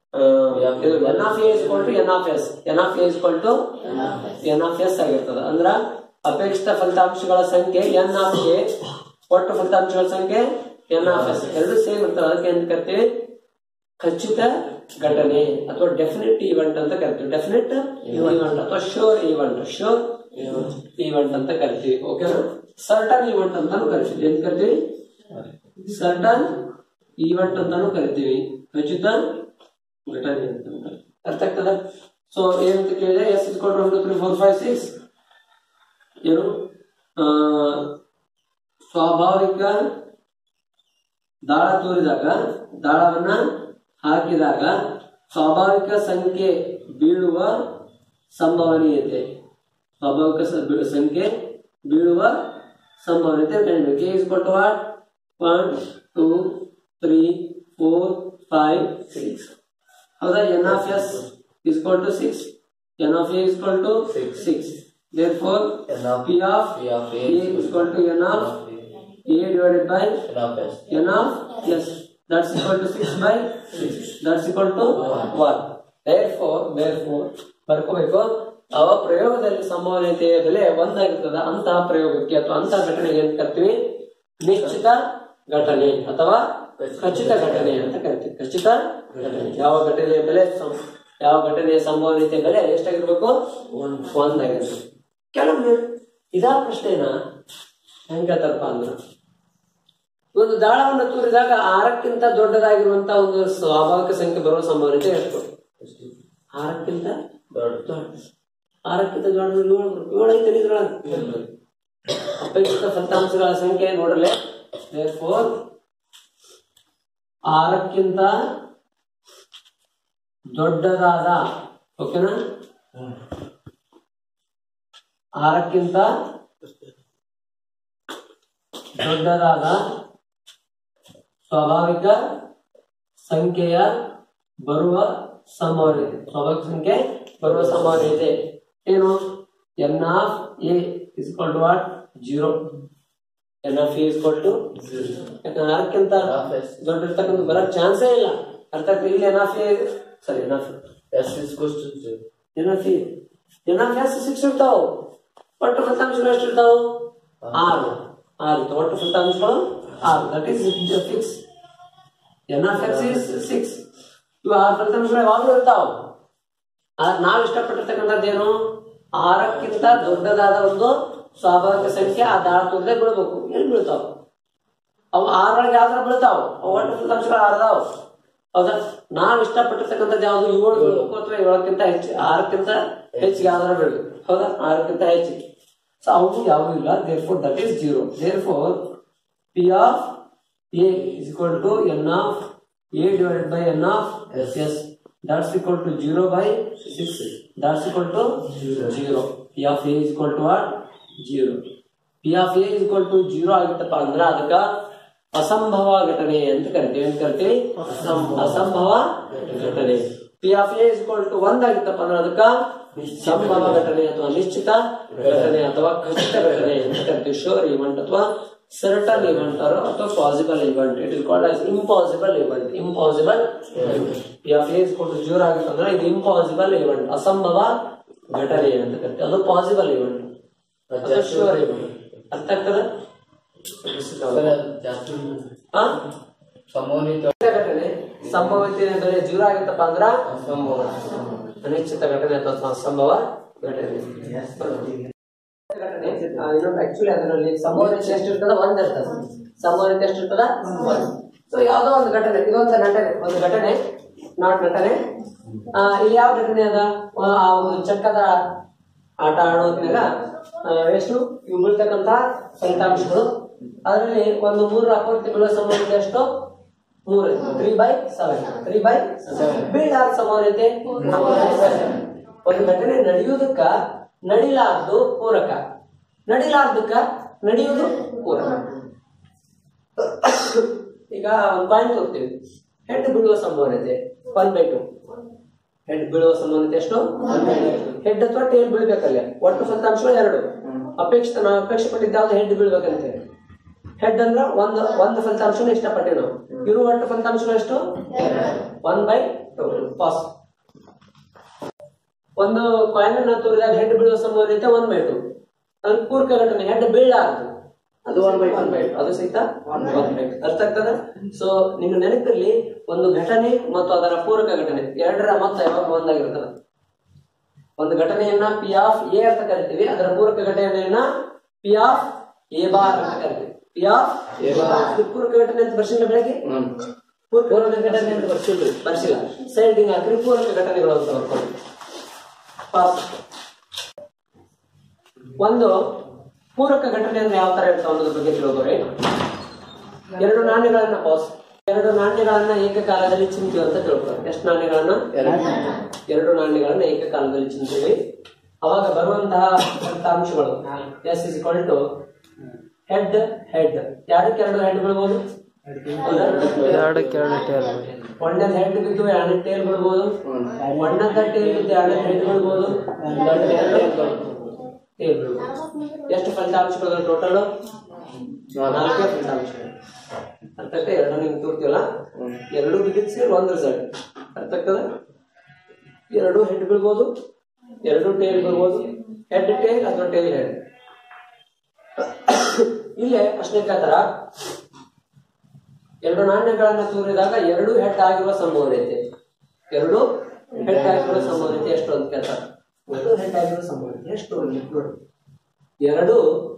N of A is equal to N of S N of A is equal to N of S ಆಗಿರ್ತದ ಅಂದ್ರ ಅಪೇಕ್ಷಿತ ಫಲಿತಾಂಶಗಳ ಸಂಖ್ಯೆ N of A ಒಟ್ಟು ಫಲಿತಾಂಶಗಳ ಸಂಖ್ಯೆ ಎನ್ ಆಫ್ ಎಸ್ ಎರಡು ಸೇಮ್ ಇರ್ತದೆ ಅದಕ್ಕೆ ಏನ್ ಕರಿತೀವಿ ಖಚಿತ ಘಟನೆ ಅಥವಾ ಡೆಫಿನೆಟ್ ಈವೆಂಟ್ ಅಂತ ಕರಿತೀವಿ ಡೆಫಿನೆಟ್ ಈವೆಂಟ್ ಅಥವಾ ಶೋರ್ ಈವೆಂಟ್ ಶೋರ್ ಈವೆಂಟ್ ಅಂತ ಕರಿತೀವಿ ಓಕೆ ಸರ್ಟನ್ ಈವೆಂಟ್ ಅಂತಾನು ಕರಿತೀವಿ ಏನ್ ಕರಿತೀವಿ ಸರ್ಟನ್ ಈವೆಂಟ್ ಅಂತಾನು ಕರಿತೀವಿ ಖಚಿತ ಘಟನೆ ಅಂತ ಅರ್ಥ ಆಗ್ತದ ಸೊ ಏನಂತ ಕೇಳಿದ್ರೆ ಎಸ್ ಇಸ್ ಕೊಟ್ಟು ಒಂದು ತ್ರೀ ಫೋರ್ ಫೈವ್ ಸಿಕ್ಸ್ ಏನು ಆ, ಸ್ವಾಭಾವಿಕ ದಾಳ ತೋರಿದಾಗ ದಾಳವನ್ನ ಹಾಕಿದಾಗ ಸ್ವಾಭಾವಿಕ ಸಂಖ್ಯೆ ಬೀಳುವ ಸಂಭವನೀಯತೆ ಸ್ವಾಭಾವಿಕ ಸ- ಬೀಳು- ಸಂಖ್ಯೆ ಬೀಳುವ ಸಂಭವನೀಯತೆ ಕಂಡು K is equal to what one two three four five six ಹೌದಾ N of S is to six N of A is to six there four N of- P of P of A A is to N of A divided by n of yes that's equal to 6 by 6 that's equal to 1 therefore therefore ಬರ್ಕೋಬೇಕು ಅವ ಪ್ರಯೋಗದಲ್ಲಿ ಸಂಭವನೀಯತೆಯ ಬೆಲೆ ಒಂದಾಗಿರ್ತದ ಅಂತಹ ಪ್ರಯೋಗಕ್ಕೆ ಅಥವಾ ಅಂತಹ ಘಟನೆಗೆ ಏನ್ ಕರಿತೀವಿ ನಿಶ್ಚಿತ ಘಟನೆ ಅಥವಾ ಖಚಿತ ಘಟನೆ ಅಂತ ಕರಿತೀವಿ ಖಚಿತ ಘಟನೆ ಯಾವ ಘಟನೆಯ ಬೆಲೆ ಸಂ- ಯಾವ ಘಟನೆಯ ಸಂಭವನೀಯತೆ ಬೆಲೆ ಎಷ್ಟಾಗಿರ್ಬೇಕು ಒಂದಾಗಿರ್ಬೇಕು ಕೆಲವೊಮ್ಮೆ ಇದಾ ಪ್ರಶ್ನೆನ ಹೆಂಗ್ ಕೇಳ್ತಾರಪ್ಪ ಅಂದ್ರೆ ಒಂದು ದಾಳವನ್ನು ತೂರಿದಾಗ ಆರಕ್ಕಿಂತ ದೊಡ್ಡದಾಗಿರುವಂತ ಒಂದು ಸ್ವಾಭಾವಿಕ ಸಂಖ್ಯೆ ಬರುವ ಸಂಭವನೀಯತೆ ಎಷ್ಟು ಆರಕ್ಕಿಂತ ದೊಡ್ಡ ಆರಕ್ಕಿಂತ ದೊಡ್ಡ ಏಳು ಏಳು ಐತೆ ಇದ್ರೊಳಗೆ ಅಪೇಕ್ಷಿತ ಫಲಿತಾಂಶಗಳ ಸಂಖ್ಯೆ ನೋಡಲೆ ಫೋರ್ ಆರಕ್ಕಿಂತ ದೊಡ್ಡದಾದ ಓಕೆನಾ ಆರಕ್ಕಿಂತ ದೊಡ್ಡದಾದ ಸ್ವಾಭಾವಿಕ ಸಂಖ್ಯೆಯ ಬರುವ ಸಂಭಾವ್ಯತೆ ಸ್ವಾಭಾವಿಕ ಸಂಖ್ಯೆ ಬರುವ ಸಂಭಾವ್ಯತೆ ಏನು N of A is to what zero N of A is to ಯಾಕಂದ್ರೆ ಆರಕ್ಕಿಂತ ದೊಡ್ಡಿರ್ತಕ್ಕಂಥ ಬರಕ್ ಚಾನ್ಸೇ ಇಲ್ಲ ಅರ್ಥ ಆಗ್ತದೆ ಇಲ್ಲಿ ಎನ್ ಆಫ್ ಎ ಸರಿ N of S is equals to zero. N of A N of S six ಇರ್ತಾವ ಒಟ್ಟು ಫಲಿತಾಂಶಗಳು ಎಷ್ಟು ಇರ್ತಾವ ಆರು ಆರು ಇರ್ತಾವ. ಒಟ್ಟು ಫಲಿತಾಂಶಗಳು ಆರು that is fix N of X is six ಇವು ಆರು ಫಲಿತಾಂಶಗಳು ಯಾವಾಗಲೂ ಇರ್ತಾವ ಆದ್ರೆ ನಾವು ಇಷ್ಟಪಟ್ಟಿರ್ತಕ್ಕಂಥದ್ದು ಏನು ಆರಕ್ಕಿಂತ ದೊಡ್ಡದಾದ ಒಂದು ಸ್ವಾಭಾವಿಕ ಸಂಖ್ಯೆ ಆ ದಾಳತುರ್ದೆ ಬೀಳ್ಬೇಕು ಎಲ್ಲಿ ಬೀಳ್ತಾವ ಅವು ಆರೊಳಗೆ ಯಾವ್ದಾರ ಬೀಳ್ತಾವ ಅವು ಒಟ್ಟು ಫಲಿತಾಂಶಗಳು ಆರ್ದಾವ ಹೌದಾ ನಾವು ಇಷ್ಟಪಟ್ಟಿರ್ತಕ್ಕಂಥದ್ದು ಯಾವ್ದು ಏಳು ಬೀಳ್ಬೇಕು ಅಥವಾ ಏಳಕ್ಕಿಂತ ಹೆಚ್ಚು ಆರಕ್ಕಿಂತ ಹೆಚ್ಚಿಗೆ ಯಾವ್ದಾರ ಬೀಳ್ಬೇಕು ಹೌದಾ ಆರಕ್ಕಿಂತ ಹೆಚ್ಚಿಗೆ ಸೊ ಅವು ಯಾವುದು ಇಲ್ಲ therefore that is zero there four P of A is equal to N of A divided by N of S S that's equal to 0 by 6 that's equal to 0 p of a is equal to what 0 p of a is equal to 0 ಆಗಿತ್ತಪ್ಪ ಅಂದ್ರೆ ಅದಕ್ಕ ಅಸಂಭವ ಘಟನೆ ಅಂತ ಕರಿತೀವಿ ಏನ್ ಕರಿತೀವಿ ಅಸಂಭವ ಘಟನೆ P of A is equal to ಒಂದ್ ಆಗಿತ್ತಪ್ಪ ಅಂದ್ರೆ ಅದಕ್ಕ ಸಂಭವ ಘಟನೆ ಅಥವಾ ನಿಶ್ಚಿತ ಘಟನೆ ಅಥವಾ ಖಚಿತ ಘಟನೆ ಅಂತ ಕರಿತೀವಿ ಶೋರ್ ಇವೆಂಟ್ ಅಥವಾ ಸರ್ಟನ್ ಇವೆಂಟ್ ಅಥವಾ possible event it is called as impossible event impossible P of A is equal to zero ಆಗಿತ್ತಂದ್ರೆ ಇದು ಇಂಪಾಸಿಬಲ್ ಇವೆಂಟ್ ಅಸಂಭವ ಘಟನೆ ಅಂತ ಕರಿತೀವಿ ಅದು ಪಾಸಿಬಲ್ ಇವೆಂಟ್ ಅಥವಾ ಶೋರ್ ಇವೆಂಟ್ ಅರ್ಥ ಆಗ್ತದೆ ಸರ್, ಅದು ಜಾಸ್ತಿ ಹಾ ಸಂಭವನೀಯ ಘಟನೆ ಸಂಭವಿತ ಬೆಲೆ ಜೀರೋ ಆಗಿತ್ತಪ್ಪ ಅಂದ್ರ ಅಸಂಭವ ಅನಿಶ್ಚಿತ ಘಟನೆ ಅಥವಾ ಸಂಭವ ಘಟನೆ ಘಟನೆ ಆ, ಇನ್ನೊಂದು ಆಕ್ಚುಲಿ ಅದರಲ್ಲಿ ಸಂಭವನೀಯತೆ ಎಷ್ಟು ಇರ್ತದ ಒಂದ್ ಇರ್ತದ ಸಂಭವನೀಯತೆ ಎಷ್ಟು ಇರ್ತದ ಸೊ ಯಾವ್ದೋ ಒಂದು ಘಟನೆ ಇದೊಂದು ಘಟನೆ ಒಂದು ಘಟನೆ ನಾಟ್ ಘಟನೆ ಆ, ಇಲ್ಲಿ ಯಾವ ಘಟನೆ ಅದ ಆ ಆ ಒಂದು ಚಕ್ಕದ ಆಟ ಆಡೋದ್ನಾಗ ಆ, ಎಷ್ಟು ಇವು ಬೀಳ್ತಕ್ಕಂತ ಫಲಿತಾಂಶಗಳು ಅದರಲ್ಲಿ ಒಂದು ಮೂರು ಅಪೂರ್ತಿ ಬೀಳೋ ಸಂಭವನೀಯತೆ ಎಷ್ಟು ಮೂರು three by seven three by ಬೀಳಾದ ಸಮಾನತೆ ಒಂದು ಘಟನೆ ನಡೆಯುವುದಕ್ಕ ನಡಿಲಾರ್ದು ಪೂರಕ ನಡಿಲಾರ್ದಕ್ಕ ನಡೆಯುವುದು ಪೂರಕ ಈಗ ಒಂದು ಪಾಯಿಂಟ್ ಹೋಗ್ತೀವಿ ಹೆಡ್ ಬೀಳುವ ಸಂಭವನತೆ ಒನ್ ಬೈ ಟು ಹೆಡ್ ಬೀಳುವ ಸಂಭವನತೆ ಎಷ್ಟು ಹೆಡ್ ಅಥವಾ ಟೇಲ್ ಬೀಳ್ಬೇಕಲ್ಲ ಒಟ್ಟು ಫಲಿತಾಂಶಗಳು ಎರಡು ಅಪೇಕ್ಷಿತ ನಾವು ಅಪೇಕ್ಷೆ ಪಟ್ಟಿದ್ದ ಯಾವ್ದು ಹೆಡ್ ಬೀಳ್ಬೇಕಂತ ಹೇಳಿ ಹೆಡ್ ಅಂದ್ರ ಒಂದ್ ಒಂದ್ ಫಲಿತಾಂಶನ ಇಷ್ಟಪಟ್ಟೆ ನಾವು ಇರುವ ಒಟ್ಟು ಫಲಿತಾಂಶಗಳು ಎಷ್ಟು ಒನ್ ಬೈ ಟು ಪಾಸ್ ಒಂದು ಕಾಯಿನ್ ಅನ್ನ ತೋರಿದಾಗ ಹೆಡ್ ಬೀಳುವ ಸಂಭವನೀಯತೆ ಒನ್ ಬೈ ಟು ಅದ್ರ ಪೂರ್ಕ ಘಟನೆ ಹೆಡ್ ಬೀಳಾರ್ದು ಅದು ಒನ್ ಬೈ ಒನ್ ಬೈ ಅದು ಸಹಿತ ಒನ್ ಬೈ ಅರ್ಥ ಆಗ್ತದ ಸೊ ನಿಮ್ಮ ನೆನಪಿರ್ಲಿ ಒಂದು ಘಟನೆ ಮತ್ತು ಅದರ ಪೂರಕ ಘಟನೆ ಎರಡರ ಮೊತ್ತ ಯಾವಾಗ ಒಂದಾಗಿರ್ತದ ಒಂದು ಘಟನೆಯನ್ನ ಪಿ ಆಫ್ ಎ ಅಂತ ಕರಿತೀವಿ ಅದರ ಪೂರಕ ಘಟನೆಯನ್ನ ಪಿ ಆಫ್ ಎ ಬಾರ್ ಅಂತ ಕರಿತೀವಿ ಪಿ ಆಫ್ ಎ ಬಾರ್ ಇದು ಪೂರಕ ಘಟನೆ ಅಂತ ಬರ್ಸಿಲ್ಲ ಬೆಳಗ್ಗೆ ಪೂರಕ ಘಟನೆ ಅಂತ ಬರ್ಸಿಲ್ರಿ ಬರ್ಸಿಲ್ಲ ಸೈಡಿಂಗ್ ಹಾಕ್ರಿ ಪೂರಕ ಘಟನೆಗಳು ಅಂತ ಬರ್ಕೊಂಡು ಪಾಸ್ ಒಂದು ಪೂರಕ ಘಟನೆ ಅಂದ್ರೆ ಯಾವ ತರ ಇರ್ತಾವ ಅನ್ನೋದ್ರ ಬಗ್ಗೆ ತಿಳ್ಕೊರಿ ಎರಡು ನಾಣ್ಯಗಳನ್ನ ಪಾಸ್ ಎರಡು ನಾಣ್ಯಗಳನ್ನ ಏಕಕಾಲದಲ್ಲಿ ಚಿಂತೀವಿ ಅಂತ ತಿಳ್ಕೊರಿ ಎಷ್ಟು ನಾಣ್ಯಗಳನ್ನ ಎರಡು ನಾಣ್ಯಗಳನ್ನ ಏಕಕಾಲದಲ್ಲಿ ಚಿಂತೀವಿ ಅವಾಗ ಬರುವಂತಹ ಫಲಿತಾಂಶಗಳು S is equal to head head ಎರಡಕ್ಕೆ ಎರಡು ಹೆಡ್ ಬೀಳ್ಬೋದು ಹೌದಾ? ಎರಡಕ್ಕೆ ಎರಡು ಟೇಲ್ ಒಂದನೇ ಹೆಡ್ ಬಿದ್ದು ಎರಡನೇ ಟೇಲ್ ಬಿಡ್ಬೋದು ಒಂದದ ಟೇಲ್ ಬಿದ್ದು ಎರಡನೇ ಹೆಡ್ ಬಿಡ್ಬೋದು ಟೇಲ್ ಬಿಡ್ಬೋದು ಎಷ್ಟು ಫಲಿತಾಂಶಗಳು ಟೋಟಲ್ ನಾಲ್ಕೇ ಫಲಿತಾಂಶಗಳು ಅರ್ಥಕ್ಕೆ ಎರಡು ನಿಮ್ಗೆ ತೋರ್ತೀವಲ್ಲ ಎರಡು ಬಿದ್ದಿದ್ದು ಸೇರಿ ಒಂದು ರಿಸಲ್ಟ್ ಅರ್ಥ ಆಗ್ತದ ಎರಡು ಹೆಡ್ ಬಿಡ್ಬೋದು ಎರಡು ಟೇಲ್ ಬಿಡ್ಬೋದು ಹೆಡ್ ಟೇಲ್ ಅಥವಾ ಟೇಲ್ ಹೆಡ್ ಇಲ್ಲೇ ಪ್ರಶ್ನೆ ಕೇಳ್ತಾರ ಎರಡು ನಾಣ್ಯಗಳನ್ನ ತೂರಿದಾಗ ಎರಡು ಹೆಡ್ ಆಗಿರುವ ಸಂಭವನೀಯತೆ ಎರಡು ಹೆಡ್ ಆಗಿರುವ ಸಂಭವನೀಯತೆ ಎಷ್ಟು ಅಂತ ಕೇಳ್ತಾರೆ ಎರಡು ಹೆಡ್ ಆಗಿರುವ ಸಂಭವನೀಯತೆ ಎಷ್ಟು ಇಲ್ಲಿ ನೋಡಿ ಎರಡು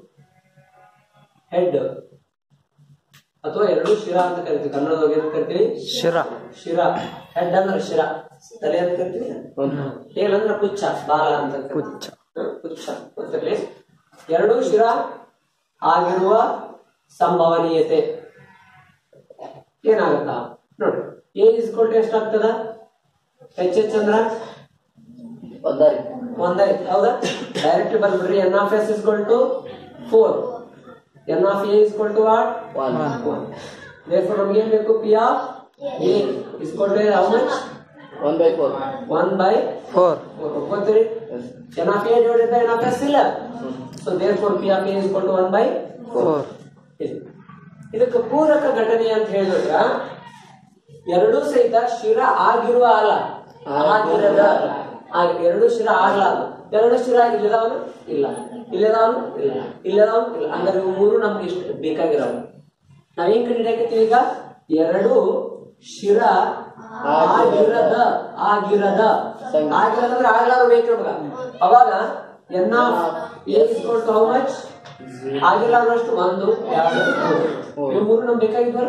ಹೆಡ್ ಅಥವಾ ಎರಡು ಶಿರ ಅಂತ ಕರಿತೀವಿ ಕನ್ನಡದಾಗ ಏನ್ ಕರಿತೀವಿ ಶಿರ ಶಿರ ಹೆಡ್ ಅಂದ್ರೆ ಶಿರ ತಲೆ ಅಂತ ಕರಿತೀವಿ ಟೇಲ್ ಅಂದ್ರೆ ಪುಚ್ಚ ಬಾಲ ಅಂತ ಕರಿತೀವಿ. ಪುಚ್ಚ. ಹ, ಪುಚ್ಚ ಗೊತ್ತಿರ್ಲಿ? ಎರಡು ಶಿರ ಆಗಿರುವ ಸಂಭವನೀಯತೆ ಏನಾಗುತ್ತಾ ನೋಡಿ ಎ ಇಸ್ಕೊಲ್ ಟು ಎಷ್ಟಾಗ್ತದ ಎಚ್ ಎಚ್ ಅಂದ್ರ ಒಂದಾರಿ ಒಂದಾಯ್ತು ಹೌದಾ ಡೈರೆಕ್ಟ್ ಬಂದ್ಬಿಡ್ರಿ N of S is equal to four N of A is equal to what one therefore ನಮ್ಗೆ ಏನ್ ಬೇಕು P of A is equal to how much one by four one by four ಒಪ್ಕೊಂತೀರಿ N of A divided by N of S ಇಲ್ಲ so therefore P of A is equal to one by four ಇದು. ಇದಕ್ಕೆ ಪೂರಕ ಘಟನೆ ಅಂತ ಹೇಳಿದ್ರ ಎರಡೂ ಸಹಿತ ಶಿರ ಆಗಿರುವ ಅಲ್ಲ ಆಗಿರದ ಆಗ- ಎರಡು ಶಿರ ಆಗಲಾರ್ದು ಎರಡು ಶಿರ ಇಲ್ಲದವನು ಇಲ್ಲ ಇಲ್ಲದವನು ಇಲ್ಲ ಇಲ್ಲದವನು ಇಲ್ಲ ಹಂಗಾರೆ ಇವು ಮೂರು ನಮ್ಗೆ ಇಷ್ಟ ಬೇಕಾಗಿರೋವು ನಾವೇನ್ ಕಂಡಿಡಿಯಾಕತ್ತೀವಿ ಈಗ ಎರಡು ಶಿರ ಆಗಿರದ ಆಗಿರದ ಆಗಿರದ ಅಂದ್ರೆ ಆಗ್ಲಾರು ಬೇಕು ನಮಗ ಅವಾಗ N of A is equal to how much ಆಗಿರ್ಲಾರ್ದಷ್ಟು ಒಂದು ಎರಡು ಮೂರು. ಇವು ಮೂರು ನಮ್ಗೆ ಬೇಕಾಗಿದ್ವಲ್ಲ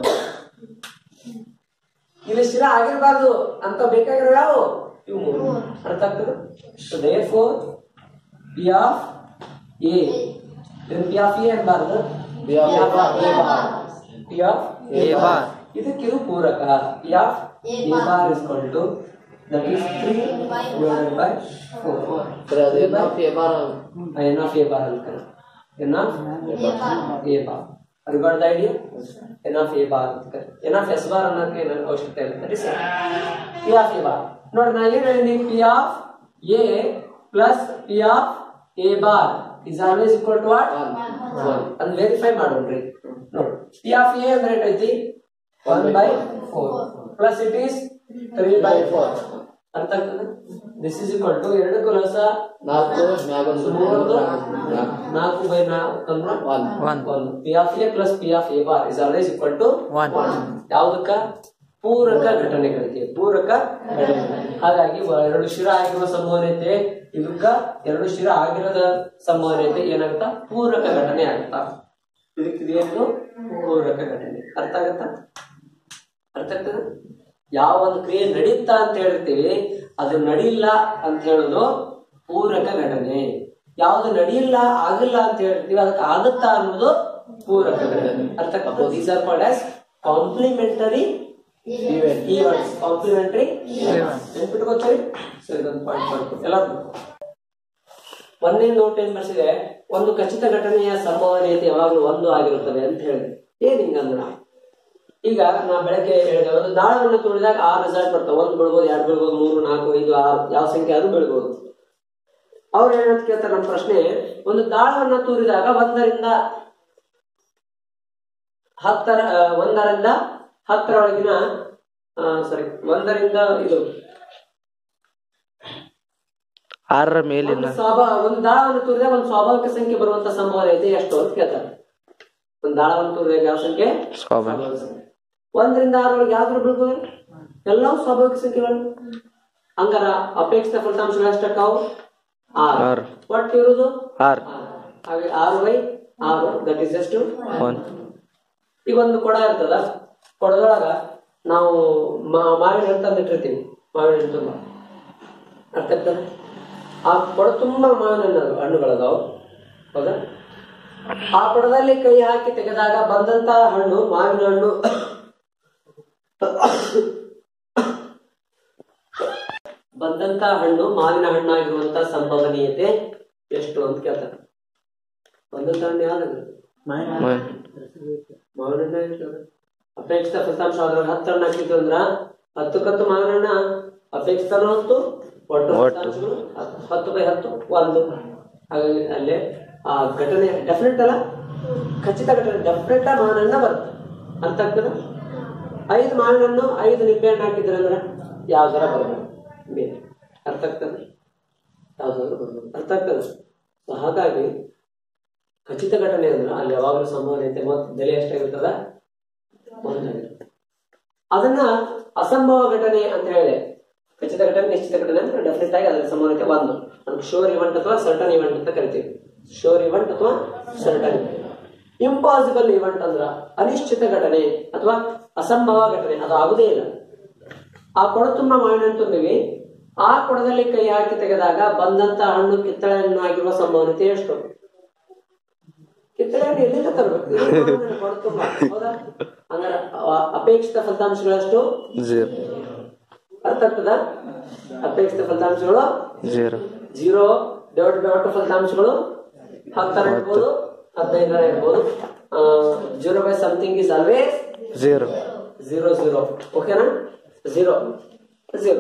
ಇಲ್ಲಿ ಶಿರ ಆಗಿರಬಾರ್ದು ಅಂತ ಬೇಕಾಗಿರೋ ಯಾವ ಇವು ಮೂರು ಅರ್ಥ ಆಗ್ತದೆ so there four P of P of of ಎ ಅನ್ಬಾರ್ದು P of A bar. P of A bar ಇದಕ್ಕಿದು ಪೂರಕ P of A bar is equal to that is three divided by four ಸರಿ ಅದು N of A bar N of A bar ಅಂತ N of A bar ಅದು got the idea N of A bar ಅಂತ N of S bar ಅನ್ನೋಕೆ ಏನು ಅವಶ್ಯಕತೆ ಇಲ್ಲ that is P of A bar ನೋಡಿ ನಾ ಏನು ಹೇಳಿನಿ P of A plus P of A bar is always equal to what one ಅದನ್ನ ವೆರಿಫೈ ಮಾಡೋಣ್ರಿ ನೋಡಿ ಪಿ ಆಫ್ ಎ ಅಂದ್ರೆ ಏನೈತಿ one by four plus it is three by four ಅರ್ಥ ಆಗ್ತದೆ ದಿಸ್ ಇಸ್ ಈಕ್ವಲ್ ಟು ಎರಡು ಕಲಸ ನಾಲ್ಕು ಮ್ಯಾಗೊಂದು ಮೂವತ್ತು ನಾಲ್ಕು ನಾಲ್ಕು ಬೈ ನಾಲ್ಕು ಅಂದ್ರೆ ಒನ್ ಒನ್ ಒಂದು P of A plus P of A bar is always equal to one ಯಾವುದಕ್ಕ ಪೂರಕ ಘಟನೆಗಳಿಗೆ ಪೂರಕ ಘಟನೆ ಹಾಗಾಗಿ ಎರಡು ಶಿರ ಆಗಿರುವ ಸಂಭವನೀಯತೆ ಇದಕ್ಕ ಎರಡು ಶಿರ ಆಗಿರದ ಸಂಭವನೀಯತೆ ಏನಾಗುತ್ತಾ ಪೂರಕ ಘಟನೆ ಆಗುತ್ತಾ ಇದಕ್ಕೆ ಇದೇನು ಪೂರಕ ಘಟನೆ ಅರ್ಥ ಆಗತ್ತಾ ಅರ್ಥ ಆಗ್ತದ ಯಾವ ಒಂದು ಕ್ರಿಯೆ ನಡೀತಾ ಅಂತ ಹೇಳಿರ್ತೀವಿ ಅದು ನಡಿಲ್ಲ ಅಂತ ಹೇಳೋದು ಪೂರಕ ಘಟನೆ ಯಾವ್ದು ನಡಿಯಿಲ್ಲ ಆಗಿಲ್ಲ ಅಂತ ಹೇಳ್ತೀವಿ ಅದಕ್ಕೆ ಆಗುತ್ತಾ ಅನ್ನೋದು ಪೂರಕ ಘಟನೆ ಅರ್ಥ ಆಗ್ತದೆ these are called as complementary events complementary ನೆನ್ಪಿಟ್ಕೋತೀರಿ ಸೊ ಇದೊಂದು ಪಾಯಿಂಟ್ ಮಾಡ್ಕೊ ಎಲ್ಲರೂ ಒಂದೇ ನೋಟ್ ಏನ್ ಬರ್ಸಿದೆ ಒಂದು ಖಚಿತ ಘಟನೆಯ ಸಂಭವನೀಯತೆ ಯಾವಾಗಲೂ ಒಂದು ಆಗಿರುತ್ತದೆ ಅಂತ ಹೇಳಿದೆ ಏನ್ ಹಿಂಗಂದ್ರ ಈಗ ನಾ ಬೆಳಗ್ಗೆ ಹೇಳಿದೆ ಒಂದು ದಾಳವನ್ನು ತುಳಿದಾಗ ಆರು ರಿಸಲ್ಟ್ ಬರ್ತಾವೆ ಒಂದು ಬೀಳ್ಬೋದು ಎರಡು ಬೀಳ್ಬೋದು ಮೂರು ನಾಲ್ಕು ಐದು ಆರು ಯಾವ ಸಂಖ್ಯೆ ಆದ್ರೂ ಬೀಳ್ಬೋದು ಅವ್ರು ಏನಂತ ಕೇಳ್ತಾರೆ ನಮ್ಮ ಪ್ರಶ್ನೆ ಒಂದು ದಾಳವನ್ನ ತೂರಿದಾಗ ಒಂದರಿಂದ ಹತ್ತರ ಆ, ಒಂದರಿಂದ ಹತ್ತರೊಳಗಿನ ಸಾರಿ ಒಂದರಿಂದ ಇದು ಆರರ ಮೇಲಿನ ಒಂದು ಸ್ವಾಭಾವ ಒಂದು ದಾಳವನ್ನು ತೂರಿದಾಗ ಒಂದು ಸ್ವಾಭಾವಿಕ ಸಂಖ್ಯೆ ಬರುವಂತ ಸಂಭವನೀಯತೆ ಎಷ್ಟು ಅಂತ ಕೇಳ್ತಾರೆ ಒಂದು ದಾಳವನ್ನು ತೂರಿದಾಗ ಯಾವ ಸಂಖ್ಯೆ ಸ್ವಾಭಾವಿಕ ಒಂದರಿಂದ ಆರೊಳಗೆ ಯಾವ್ದ್ರ ಬೀಳ್ಬೋದು ಎಲ್ಲವೂ ಸ್ವಾಭಾವಿಕ ಸಂಖ್ಯೆಗಳು ಹಂಗಾರ ಅಪೇಕ್ಷಿತ ಫಲಿತಾಂಶಗಳು ಎಷ್ಟಕ್ಕಾವು ಆರು ಆರು. ಒಟ್ಟು ಇರುವುದು ಆರ್ ಹಾಗೆ ಆರು ಬೈ ಆರು ದಟ್ ಇಸ್ ಎಷ್ಟು ಒನ್ ಈಗ ಒಂದು ಕೊಡ ಇರ್ತದ ಕೊಡದೊಳಗ ನಾವು ಮಾ- ಮಾವಿನ ಹಣ್ಣು ತಂದಿಟ್ಟಿರ್ತೀವಿ ಮಾವಿನ ಹಣ್ಣು ತುಂಬ ಅರ್ಥ ಆಗ್ತದೆ ಆ ಕೊಡ ತುಂಬಾ ಮಾವಿನ ಹಣ್ಣು ಅದಾವ- ಹಣ್ಣುಗಳದಾವ ಹೌದಾ ಆ ಕೊಡದಲ್ಲಿ ಕೈ ಹಾಕಿ ತೆಗೆದಾಗ ಬಂದಂತ ಹಣ್ಣು ಮಾವಿನ ಹಣ್ಣು ಬಂದಂತ ಹಣ್ಣು ಮಾವಿನ ಹಣ್ಣಾಗಿರುವಂತ ಸಂಭವನೀಯತೆ ಎಷ್ಟು ಅಂತ ಕೇಳ್ತಾರೆ ಬಂದಂತ ಹಣ್ಣು ಯಾವ್ದು ಒನ್ ಮಾವಿನ ಹಣ್ಣು ಆಗಿರ್ತದೆ ಅಪೇಕ್ಷಿತ ಫಲಿತಾಂಶ ಅದ್ರಲ್ಲಿ ಹತ್ತು ಹಣ್ಣು ಹಾಕಿದ್ದು ಅಂದ್ರ ಹತ್ತಕ್ಕತ್ತು ಮಾವಿನ ಹಣ್ಣ ಅಪೇಕ್ಷಿತನೂ ಹತ್ತು ಒಟ್ಟು ಒಟ್ಟು. ಫಲಿತಾಂಶಗಳು ಹತ್ತು. ಹತ್ತು ಬೈ ಹತ್ತು ಒಂದು ಹಾಗಾಗಿ ಅಲ್ಲೇ ಆ ಘಟನೆ ಡೆಫಿನೆಟ್ ಅಲ್ಲ ಖಚಿತ ಘಟನೆ ಡೆಫಿನೆಟ್ ಮಾವಿನ ಹಣ್ಣ ಬರುತ್ತೆ ಅರ್ಥ ಆಗ್ತದ ಐದು ಮಾವಿನ ಹಣ್ಣು ಐದು ನಿಂಬೆ ಹಣ್ಣು ಹಾಕಿದ್ರೆ ಅಂದ್ರೆ ಯಾವ್ದಾರ ಬರ್ಬೋದು ಬೇರೆ ಅರ್ಥ ಆಗ್ತದೆ ಯಾವ್ದಾದ್ರು ಬರ್ಬೋದು ಅರ್ಥ ಆಗ್ತದೆ So ಹಾಗಾಗಿ ಖಚಿತ ಘಟನೆ ಅಂದ್ರೆ ಅಲ್ಲಿ ಯಾವಾಗಲೂ ಸಂಭವನೀಯತೆ ಮತ್ತು ಬೆಲೆ ಎಷ್ಟಾಗಿರ್ತದ ಒಂದಾಗಿರುತ್ತೆ ಅದನ್ನ ಅಸಂಭವ ಘಟನೆ ಅಂತ ಹೇಳಿದೆ ಖಚಿತ ಘಟನೆ ನಿಶ್ಚಿತ ಘಟನೆ ಅಂದ್ರೆ ಡೆಫಿನೆಟ್ ಆಗಿ ಅದರ ಸಂಭವನೀಯತೆ ಒಂದು ಅದಕ್ಕೆ ಶೋರ್ ಇವೆಂಟ್ ಅಥವಾ ಸರ್ಟನ್ ಇವೆಂಟ್ ಅಂತ ಕರಿತೀವಿ ಶೋರ್ ಇವೆಂಟ್ ಅಥವಾ ಸರ್ಟನ್ ಇಂಪಾಸಿಬಲ್ ಇವೆಂಟ್ ಅಂದ್ರ ಅನಿಶ್ಚಿತ ಘಟನೆ ಅಥವಾ ಅಸಂಭವ ಘಟನೆ ಅದು ಆಗುದೇ ಇಲ್ಲ ಆ ಕೊಡ ತುಂಬ ಮಾವಿನ ಹಣ್ಣು ತುಂಬಿವಿ ಆ ಕೊಡದಲ್ಲಿ ಕೈ ಹಾಕಿ ತೆಗೆದಾಗ ಬಂದಂತ ಹಣ್ಣು ಕಿತ್ತಳೆ ಹಣ್ಣು ಆಗಿರುವ ಸಂಭವನೀಯತೆ ಎಷ್ಟು ಈ ಕೆಳಗಡೆ ಎಲ್ಲಿಂದ ತರಬೇಕು ಇಲ್ಲಿ ನೋಡು ನನಗೆ ಕೊಡು ತುಂಬ. ಹೌದಾ ಹಂಗಾರೆ ಅ- ಅಪೇಕ್ಷಿತ ಫಲಿತಾಂಶಗಳಷ್ಟು ಝೀರೋ ಅರ್ಥ ಆಗ್ತದ ಅಪೇಕ್ಷಿತ ಫಲಿತಾಂಶಗಳು ಝೀರೋ ಜೀರೋ ಡಿವೈಡ್ ಬೈ ಒಟ್ಟು ಫಲಿತಾಂಶಗಳು ಹತ್ತರ ಇರ್ಬೋದು ಹದಿನೈದರ ಇರ್ಬೋದು zero by something is always zero zero zero ಓಕೆನಾ zero zero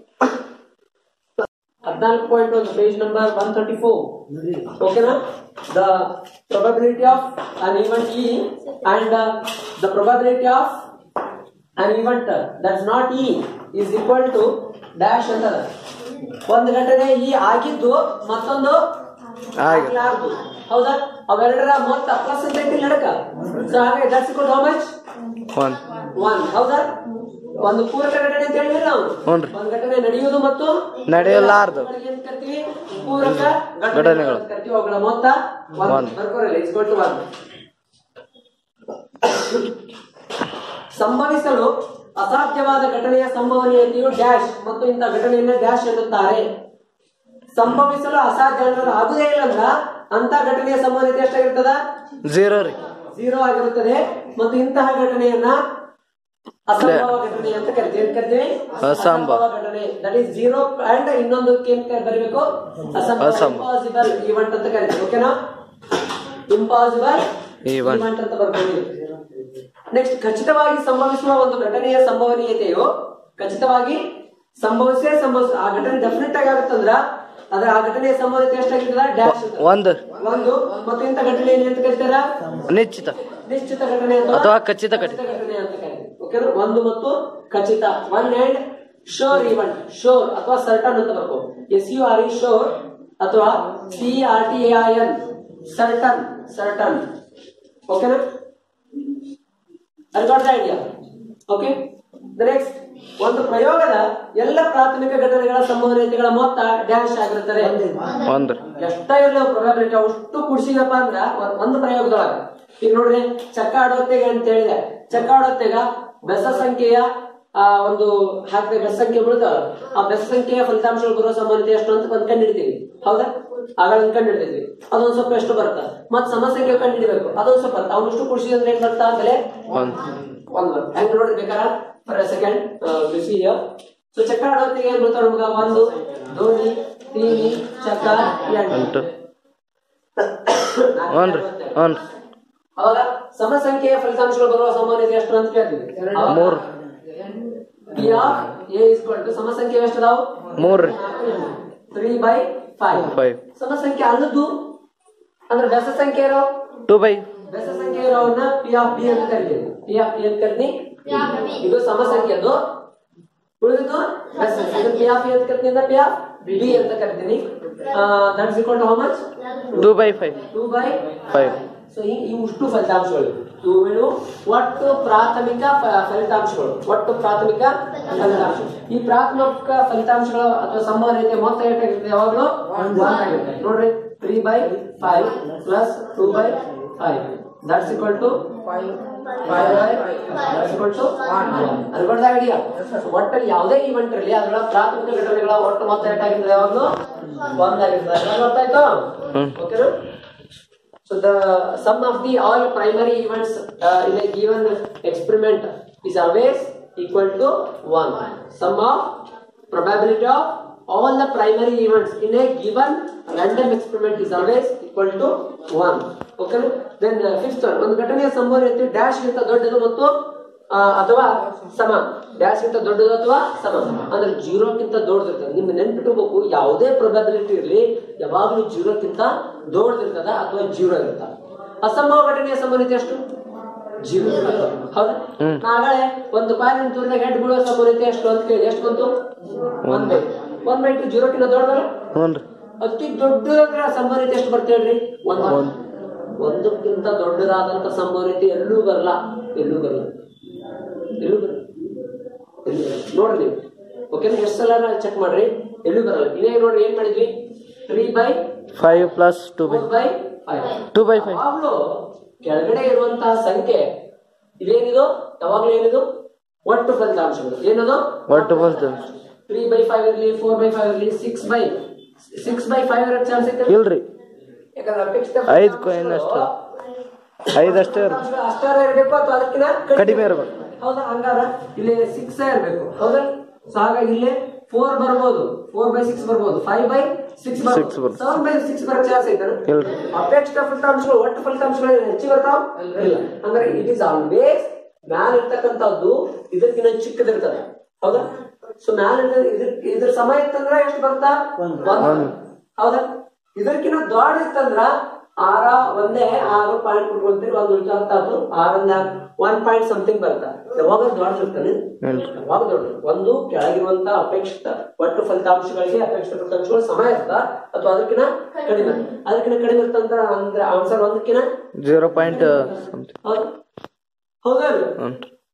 ಹದಿನಾಲ್ಕು ಪಾಯಿಂಟ್ ಒಂದು page number one thirty four ಓಕೆನಾ the probability of an event E and the probability of an event that's not E is equal to dash ಅಂತ ಒಂದು ಘಟನೆ ಈ ಆಗಿದ್ದು ಮತ್ತೊಂದು ಆಗಿ- ಆಗ್ಲಾರ್ದು ಹೌದಾ ಅವೆರಡರ ಮೊತ್ತ ಪ್ಲಸ್ ಅಂತ ಐತಿ ನಡಕ ಸೊ ಹಾಗೆ that's equal how much one one ಹೌದಾ ಒಂದು ಪೂರಕ ಘಟನೆ ಅಂತ ಹೇಳಿದ್ರೆ ನಾವು ಹ್ಞೂನ್ರಿ. ಒಂದು ಘಟನೆ ನಡೆಯುವುದು ಮತ್ತು ನಡೆಯಲಾರ್ದು. ಅವುಗಳಿಗೆ ಏನ್ ಕರಿತೀವಿ ಪೂರಕ ಘಟನೆಗಳು. ಘಟನೆಗಳು ಅಂತ ಕರಿತೀವಿ ಅವುಗಳ ಮೊತ್ತ One. ಒಂದು ಬರ್ಕೋರಲ್ಲ ಇಸ್ ಟು ಒನ್ ಸಂಭವಿಸಲು ಅಸಾಧ್ಯವಾದ ಘಟನೆಯ ಸಂಭವನೀಯತೆಯು ಡ್ಯಾಶ್ ಮತ್ತು ಇಂಥ ಘಟನೆಯನ್ನ ಡ್ಯಾಶ್ ಎನ್ನುತ್ತಾರೆ ಸಂಭವಿಸಲು ಅಸಾಧ್ಯ ಅನ್ನೋದು ಆಗುದೇ ಇಲ್ಲ ಅಂದ್ರ ಅಂತ ಘಟನೆಯ ಸಂಭವನೀಯತೆ ಎಷ್ಟಾಗಿರ್ತದ ಝೀರೋ ರೀ ಝೀರೋ ಆಗಿರುತ್ತದೆ ಮತ್ತು ಇಂತಹ ಘಟನೆಯನ್ನ ಅಸಂಭವ ಘಟನೆ ಅಂತ ಕರಿತೀವಿ ಏನ್ ಕರಿತೀವಿ ಅಸಂಭವ. ಘಟನೆ ದಟ್ ಈಸ್ ಜೀರೋ ಅಂಡ್ ಇನ್ನೊಂದು ಏನ್ ಬರಬೇಕು ಅಸಂಭವ ಅಸಂಭವ. ಇಂಪಾಸಿಬಲ್ ಈವೆಂಟ್ ಅಂತ ಕರಿತೀವಿ ಓಕೆನಾ ಇಂಪಾಸಿಬಲ್ Event. ಈವೆಂಟ್ ಅಂತ ಬರ್ತೀವಿ ನೆಕ್ಸ್ಟ್ ಖಚಿತವಾಗಿ ಸಂಭವಿಸುವ ಒಂದು ಘಟನೆಯ ಸಂಭವನೀಯತೆಯು ಖಚಿತವಾಗಿ ಸಂಭವಿಸೇ ಸಂಭವಿಸ ಆ ಘಟನೆ ಡೆಫಿನೆಟ್ ಆಗಿ ಆಗುತ್ತಂದ್ರ ಅದ್ರ ಆ ಘಟನೆಯ ಸಂಭವನೀಯತೆ ಎಷ್ಟಾಗಿರ್ತದ ಡ್ಯಾಶ್ ಅಂತ. ಒಂದು ಒಂದು ಮತ್ತು ಇಂಥ ಘಟನೆ ಏನ್ ಅಂತ ಕರಿತಾರ ನಿಶ್ಚಿತ ನಿಶ್ಚಿತ ಘಟನೆ ಅಥವಾ ಅಥವಾ ಖಚಿತ ಘಟನೆ. ಖಚಿತ ಘಟನೆ ಅಂತ ಕರೀತೀವಿ ಓಕೆನಾ ಒಂದು ಮತ್ತು ಖಚಿತ one and sure event sure ಅಥವಾ ಸರ್ಟನ್ ಅಂತ ಬರ್ಬೋದು S U R E sure ಅಥವಾ C R T I N certain certain ಓಕೆನಾ I got the idea okay the next ಒಂದು ಪ್ರಯೋಗದ ಎಲ್ಲ ಪ್ರಾಥಮಿಕ ಘಟನೆಗಳ ಸಂಭವನೀಯತೆಗಳ ಮೊತ್ತ ಡ್ಯಾಶ್ ಆಗಿರುತ್ತದೆ ಒಂದು ಎಷ್ಟ ಇರಲಿ ಪ್ರೊಬಬಿಲಿಟಿ ಅಷ್ಟು ಕುಡ್ಸಿದಪ್ಪ ಅಂದ್ರ ಒಂದ್- ಒಂದು ಪ್ರಯೋಗದೊಳಗ ಈಗ ನೋಡ್ರಿ ಚಕ್ಕ ಆಡೋತ್ತೆಗೆ ಅಂತ ಹೇಳಿದೆ ಚಕ್ಕ ಆಡೋತ್ತೆಗ ಬೆಸ ಸಂಖ್ಯೆಯ ಆ ಒಂದು ಹಾಕಿದ ಬೆಸ ಸಂಖ್ಯೆ ಬೀಳ್ತಾವ ಆ ಬೆಸ ಸಂಖ್ಯೆಯ ಫಲಿತಾಂಶಗಳು ಬರೋ ಸಂಬಂಧ ಎಷ್ಟು ಅಂತ ಒಂದ್ ಕಂಡು ಹಿಡಿತೀವಿ ಹೌದಾ ಆಗ ಒಂದ್ ಕಂಡು ಹಿಡಿದಿದ್ವಿ ಅದೊಂದ್ ಸ್ವಲ್ಪ ಎಷ್ಟು ಬರುತ್ತ ಮತ್ ಸಮ ಸಂಖ್ಯೆ ಕಂಡು ಹಿಡಿಬೇಕು ಅದೊಂದ್ ಸ್ವಲ್ಪ ಬರುತ್ತೆ ಅವನಷ್ಟು ಕುಡ್ಸಿದ್ರೆ ಏನ್ ಬರ್ತಾ ಅಂತಲೇ ಒಂದು ಒಂದು ಬರುತ್ತೆ ಹೆಂಗ್ ನೋಡ್ರಿ ಬೇಕಾರ ಫಾರ್ ಸೆಕೆಂಡ್ ಬಿಸಿ ಸೊ ಚಕ್ಕ ಆಡೋತ್ತಿಗೆ ಏನ್ ಬೀಳ್ತಾವ ನಮ್ಗ ಒಂದು ದೋಣಿ ತೀನಿ ಚಕ್ಕ ಎಂಟು ಎಂಟು ಹ್ಞೂ ರೀ ಹ್ಞೂ ರೀ ಅವಾಗ ಸಮ ಸಂಖ್ಯೆಯ ಫಲಿತಾಂಶಗಳು ಬರುವ ಸಂಭವನೀಯತೆ ಎಷ್ಟು ಅಂತ ಕೇಳ್ತೀವಿ ಮೂರು P of A is equal to ಸಮ ಸಂಖ್ಯೆ ಎಷ್ಟು ಅದಾವು ಮೂರು ರೀ ತ್ರೀ ಬೈ ಫೈವ್ ಫೈವ್ ಸಮ ಸಂಖ್ಯೆ ಅಲ್ಲದ್ದು ಅಂದ್ರೆ ಬೆಸ ಸಂಖ್ಯೆ ಇರೋ ಟೂ ಬೈ ಬೆಸ ಸಂಖ್ಯೆ ಇರೋವನ್ನ ಪಿ ಆಫ್ ಬಿ ಅಂತ ಕರಿತೀವಿ ಪಿ ಆಫ್ ಬಿ ಅಂತ ಕರಿತೀನಿ ಇದು ಸಮ ಸಂಖ್ಯೆದು ಉಳಿದಿದ್ದು ಬೆಸ ಸಂಖ್ಯೆ ಇದು ಪಿ ಆಫ್ ಎ ಅಂತ ಕರಿತೀನಿ ಪಿ ಆಫ್ ಬಿ ಅಂತ ಕರಿತೀನಿ that's equal to how much two by five two by five so ಈ ಇಷ್ಟು ಫಲಿತಾಂಶಗಳು ಇವುಗಳು ಒಟ್ಟು ಪ್ರಾಥಮಿಕ ಫ- ಫಲಿತಾಂಶಗಳು ಒಟ್ಟು ಪ್ರಾಥಮಿಕ ಫಲಿತಾಂಶ ಈ ಪ್ರಾಥಮಿಕ ಫಲಿತಾಂಶಗಳು ಅಥವಾ ಸಂಭವನೀಯತೆ ಮೊತ್ತ ಏಟಾಗಿರುತ್ತೆ ಯಾವಾಗಲೂ one ಆಗಿರುತ್ತೆ ನೋಡ್ರಿ three by five plus two by five that's equal to five by that's equal to ಅನ್ಕೊಂಡ ಐಡಿಯಾ ಒಟ್ಟಲ್ಲಿ ಯಾವುದೇ ಈವೆಂಟ್ ಇರಲಿ ಅದರ ಪ್ರಾಥಮಿಕ ಘಟನೆಗಳ ಒಟ್ಟು ಮೊತ್ತ ಏಟಾಗಿರ್ತದೆ ಯಾವಾಗಲೂ ಒಂದಾಗಿರ್ತದೆ ಎಲ್ಲರಿಗೂ ಅರ್ಥ ಆಯ್ತು ಹ್ಮ್. ಓಕೆನಾ So the sum of the all primary events uh, in a given experiment is always equal to one. Sum of probability of all the primary events in a given random experiment is always equal to one. Okay? Then uh, fifth one, ಒಂದು ಘಟನೆಯ ಸಂಭವನೀಯತೆ dash ಗಿಂತ ದೊಡ್ಡದು ಮತ್ತು ಆ, ಅಥವಾ ಸಮ dash ಗಿಂತ ದೊಡ್ಡದು ಅಥವಾ ಸಮ ಅಂದ್ರೆ ಜೀರೋಕ್ಕಿಂತ ದೊಡ್ಡದಿರ್ತದೆ ನಿಮ್ಗೆ ನೆನ್ಪಿಟ್ಕೋಬೇಕು ಯಾವುದೇ ಪ್ರೊಬಬಿಲಿಟಿ ಇರಲಿ ಯಾವಾಗಲೂ ಜೀರೋಕ್ಕಿಂತ ದೊಡ್ಡದಿರ್ತದ ಅಥವಾ ಜೀರೋ ಇರ್ತದ ಅಸಂಭವ ಘಟನೆಯ ಸಂಭವನೀಯತೆ ಎಷ್ಟು ಜೀರೋ ಹೌದಾ ಹ್ಮ್. ನಾಳೆ ಒಂದು ಕಾಲಿನ ತೂರಿನಾಗ ಹೆಡ್ ಬೀಳುವ ಸಂಭವನೀಯತೆ ಎಷ್ಟು ಅಂತ ಕೇಳಿ ಎಷ್ಟು ಬಂತು one by one by two ಜೀರೋಕ್ಕಿಂತ ದೊಡ್ಡದಲ್ಲ ಹ್ಞೂ ರೀ ಅತಿ ದೊಡ್ಡದಾದ್ರೆ ಸಂಭವನೀಯತೆ ಎಷ್ಟು ಬರ್ತಾ ಹೇಳ್ರಿ ಒಂದು ಒಂದು. ಒಂದಕ್ಕಿಂತ ದೊಡ್ಡದಾದಂತ ಸಂಭವನೀಯತೆ ಎಲ್ಲೂ ಬರಲ್ಲ ಎಲ್ಲೂ ಬರಲ್ಲ ಎಲ್ಲೂ ಬರಲ್ಲ ಎಲ್ಲೂ ಬರಲ್ಲ. ನೋಡ್ರಿ ನೀವು ಓಕೆನಾ ಎಷ್ಟು ಸಲ ಚೆಕ್ ಮಾಡ್ರಿ ಎಲ್ಲೂ ಬರಲ್ಲ ಇದೇ ನೋಡ್ರಿ ಏನ್ ಮಾಡಿದ್ವಿ three by five plus two by four by five two by five ಯಾವಾಗ್ಲೂ ಕೆಳಗಡೆ ಇರುವಂತಹ ಸಂಖ್ಯೆ ಇದೇನಿದು ಯಾವಾಗ್ಲೂ ಏನಿದು ಒಟ್ಟು ಫಲಿತಾಂಶಗಳು ಏನದು ಒಟ್ಟು ಬಂತು ತ್ರೀ ಬೈ ಫೈವ್ ಇರಲಿ ಫೋರ್ ಬೈ ಫೈವ್ ಇರಲಿ six by six by five ಇರೋ ಚಾನ್ಸ್ ಐತೆ ಇಲ್ರಿ ಯಾಕಂದ್ರೆ ಅಪೇಕ್ಷಿತ ಐದು coin ಅಷ್ಟು. ಐದಷ್ಟೇ ಇರ್ಬೇಕು. ಫಲಿತಾಂಶಗಳು ಅಷ್ಟಾರ ಇರಬೇಕು ಅಥವಾ ಅದಕ್ಕಿಂತ ಕಡಿಮೆ ಇರ್ಬೇಕು. ಹೌದಾ ಹಂಗಾರ ಇಲ್ಲಿ ಸಿಕ್ಸ್ ಇರಬೇಕು ಹೌದಾ ಸೊ ಹಾಗಾಗಿ ಇಲ್ಲಿ ಫೋರ್ ಬರ್ಬೋದು ಫೋರ್ ಬೈ ಸಿಕ್ಸ್ ಬರ್ಬೋದು ಫೈವ್ ಬೈ ಸಿಕ್ಸ್ Six ಬರ್ಬೋದು ಬರ್ಬೋದು. ಸೆವೆನ್ ಬೈ ಸಿಕ್ಸ್ ಬರೋ ಚಾನ್ಸ್ ಐತೆ ಇಲ್ರಿ. ಅಪೇಕ್ಷಿತ ಫಲಿತಾಂಶಗಳು ಒಟ್ಟು ಫಲಿತಾಂಶಗಳು ಹೆಚ್ಚಿಗೆ ಬರ್ತಾವ ಇಲ್ಲ ಅಂದ್ರೆ ಇಟ್ ಈಸ್ ಆಲ್ವೇಸ್ ಮ್ಯಾಲ ಇರ್ತಕ್ಕಂಥದ್ದು ಇದಕ್ಕಿಂತ ಚಿಕ್ಕದಿರ್ತದೆ ಹೌದಾ ಸೊ ಮ್ಯಾಲ ಇರ್ತದೆ ಇದ್ರ ಇದ್ರ ಸಮ ಇತ್ತಂದ್ರ ಎಷ್ಟು ಬರ್ತಾ ಒಂದು ಹೌದಾ ಇದಕ್ಕಿಂತ ದೊಡ್ಡ ಇತ್ತಂದ್ರ ಆರ ಒಂದೇ ಆರು ಪಾಯಿಂಟ್ ಕೊಟ್ಕೊಂತೀರಿ ಒಂದು ಉಲ್ಟಾ ಹತ್ತಾತು ಆರೊಂದ ಒನ್ ಪಾಯಿಂಟ್ ಸಮಥಿಂಗ್ ಬರ್ತಾ ಯಾವಾಗ ದೊಡ್ಡ ಇರ್ತಾನೆ ಇಲ್ರಿ. ಯಾವಾಗ ದೊಡ್ಡ ಒಂದು ಕೆಳಗಿರುವಂತ ಅಪೇಕ್ಷಿತ ಒಟ್ಟು ಫಲಿತಾಂಶಗಳಿಗೆ ಅಪೇಕ್ಷಿತ ಫಲಿತಾಂಶಗಳು ಸಮ ಇರ್ತಾ ಅಥವಾ ಅದಕ್ಕಿಂತ ಕಡಿಮೆ ಅದಕ್ಕಿಂತ ಕಡಿಮೆ ಇರ್ತಂತ ಅಂದ್ರೆ ಆನ್ಸರ್ ಒಂದಕ್ಕಿಂತ ಜೀರೋ ಪಾಯಿಂಟ್ ಸಮಥಿಂಗ್ ಹೌದಾ ಹೌದಾ ಇಲ್ವಾ? ಹ್ಞೂ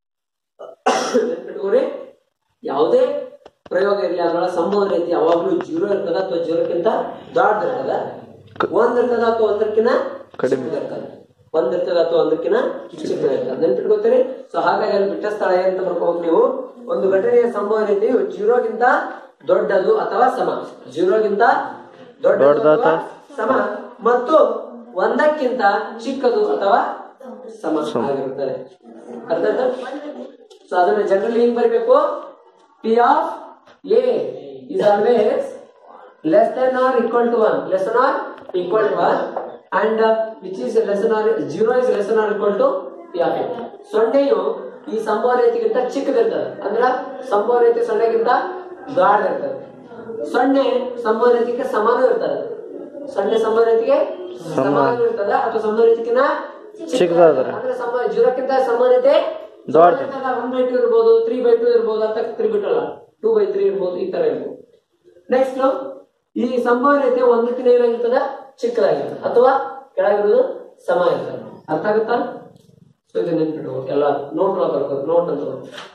ನೆನ್ಪಿಟ್ಕೋರಿ ಯಾವುದೇ ಪ್ರಯೋಗ ಇರಲಿ ಅದರ ಸಂಭವನ ಐತಿ ಯಾವಾಗ್ಲೂ ಜೀರೋ ಇರ್ತದ ಅಥವಾ ಜೀರೋಕ್ಕಿಂತ ದೊಡ್ಡ ಇರ್ತದ ಒಂದ್ ಇರ್ತದ ಅಥವಾ ಒಂದಕ್ಕಿಂತ ಕಡಿಮೆ. ಚಿಕ್ಕದ್ ಇರ್ತದ ಒಂದ್ ಇರ್ತದ ಅಥವಾ ಒಂದಕ್ಕಿಂತ ಚಿಕ್ಕದ ಇರ್ತದ ನೆನ್ಪಿಟ್ಕೋತೀರಿ ಸೊ ಹಾಗಾಗಿ ಅಲ್ಲಿ ಬಿಟ್ಟ ಸ್ಥಳ ಅಂತ ಬರ್ಕೋಬೇಕು ನೀವು ಒಂದು ಘಟನೆಯ ಸಂಭವನ ಐತಿ ಜೀರೋಗಿಂತ ದೊಡ್ಡದು ಅಥವಾ ಸಮ ಜೀರೋಗಿಂತ ದೊಡ್ಡದು ದೊಡ್ಡದು ಅಥವಾ ಅಥವಾ ಸಮ ಮತ್ತು ಒಂದಕ್ಕಿಂತ ಚಿಕ್ಕದು ಅಥವಾ ಸಮ ಆಗಿರುತ್ತದೆ ಅರ್ಥ ಆಯ್ತಾ? ಸೊ ಅದನ್ನ ಜನರಲ್ ಏನ್ ಬರಬೇಕು P of A is always less than or equal to one less or equal to one and which is less or zero is less or equal to P of A ಸೊನ್ನೆಯು ಈ ಸಂಭಾವ್ಯತೆಗಿಂತ ಚಿಕ್ಕದಿರ್ತದೆ ಅಂದ್ರ ಸಂಭಾವ್ಯತೆ ಸೊನ್ನೆಗಿಂತ ದೊಡ್ಡದಿರ್ತದೆ ಸೊನ್ನೆ ಸಂಭಾವ್ಯತೆಗೆ ಸಮಾನ ಇರ್ತದೆ ಸೊನ್ನೆ ಸಂಭಾವ್ಯತೆಗೆ ಸಮಾನ ಇರ್ತದೆ ಅಥವಾ ಸಂಭಾವ್ಯತೆಗಿಂತ ಚಿಕ್ಕದಾದ್ರೆ. ಅಂದ್ರೆ ಸಮ ಜೀರೋಕ್ಕಿಂತ ಸಮಾನತೆ ದೊಡ್ಡದು. ಒನ್ ಬೈ ಟು ಇರ್ಬೋದು ತ್ರೀ ಬೈ ಟು ಇರ್ಬೋದು ಅಂತ ತ್ರೀ ಬಿಟ್ ಅಲ್ಲ ಟೂ ಬೈ ತ್ರೀ ಇರ್ಬೋದು ಈ ತರ ಇರ್ಬೋದು ನೆಕ್ಸ್ಟ್ ಈ ಸಂಭಾವ್ಯತೆ ಒಂದಕ್ಕಿಂತ ಏನಾಗಿರ್ತದ ಚಿಕ್ಕದಾಗಿರ್ತದೆ ಅಥವಾ ಕೆಳಗಿರೋದು ಸಮ ಇರ್ತದೆ ಅರ್ಥ ಆಗುತ್ತಾ ಸೊ ಇದು ನೆನ್ಪಿಟ್ಟು ಎಲ್ಲ ನೋಟ್ ಬರ್ಕೋದು ನೋಟ್ ಅಂತ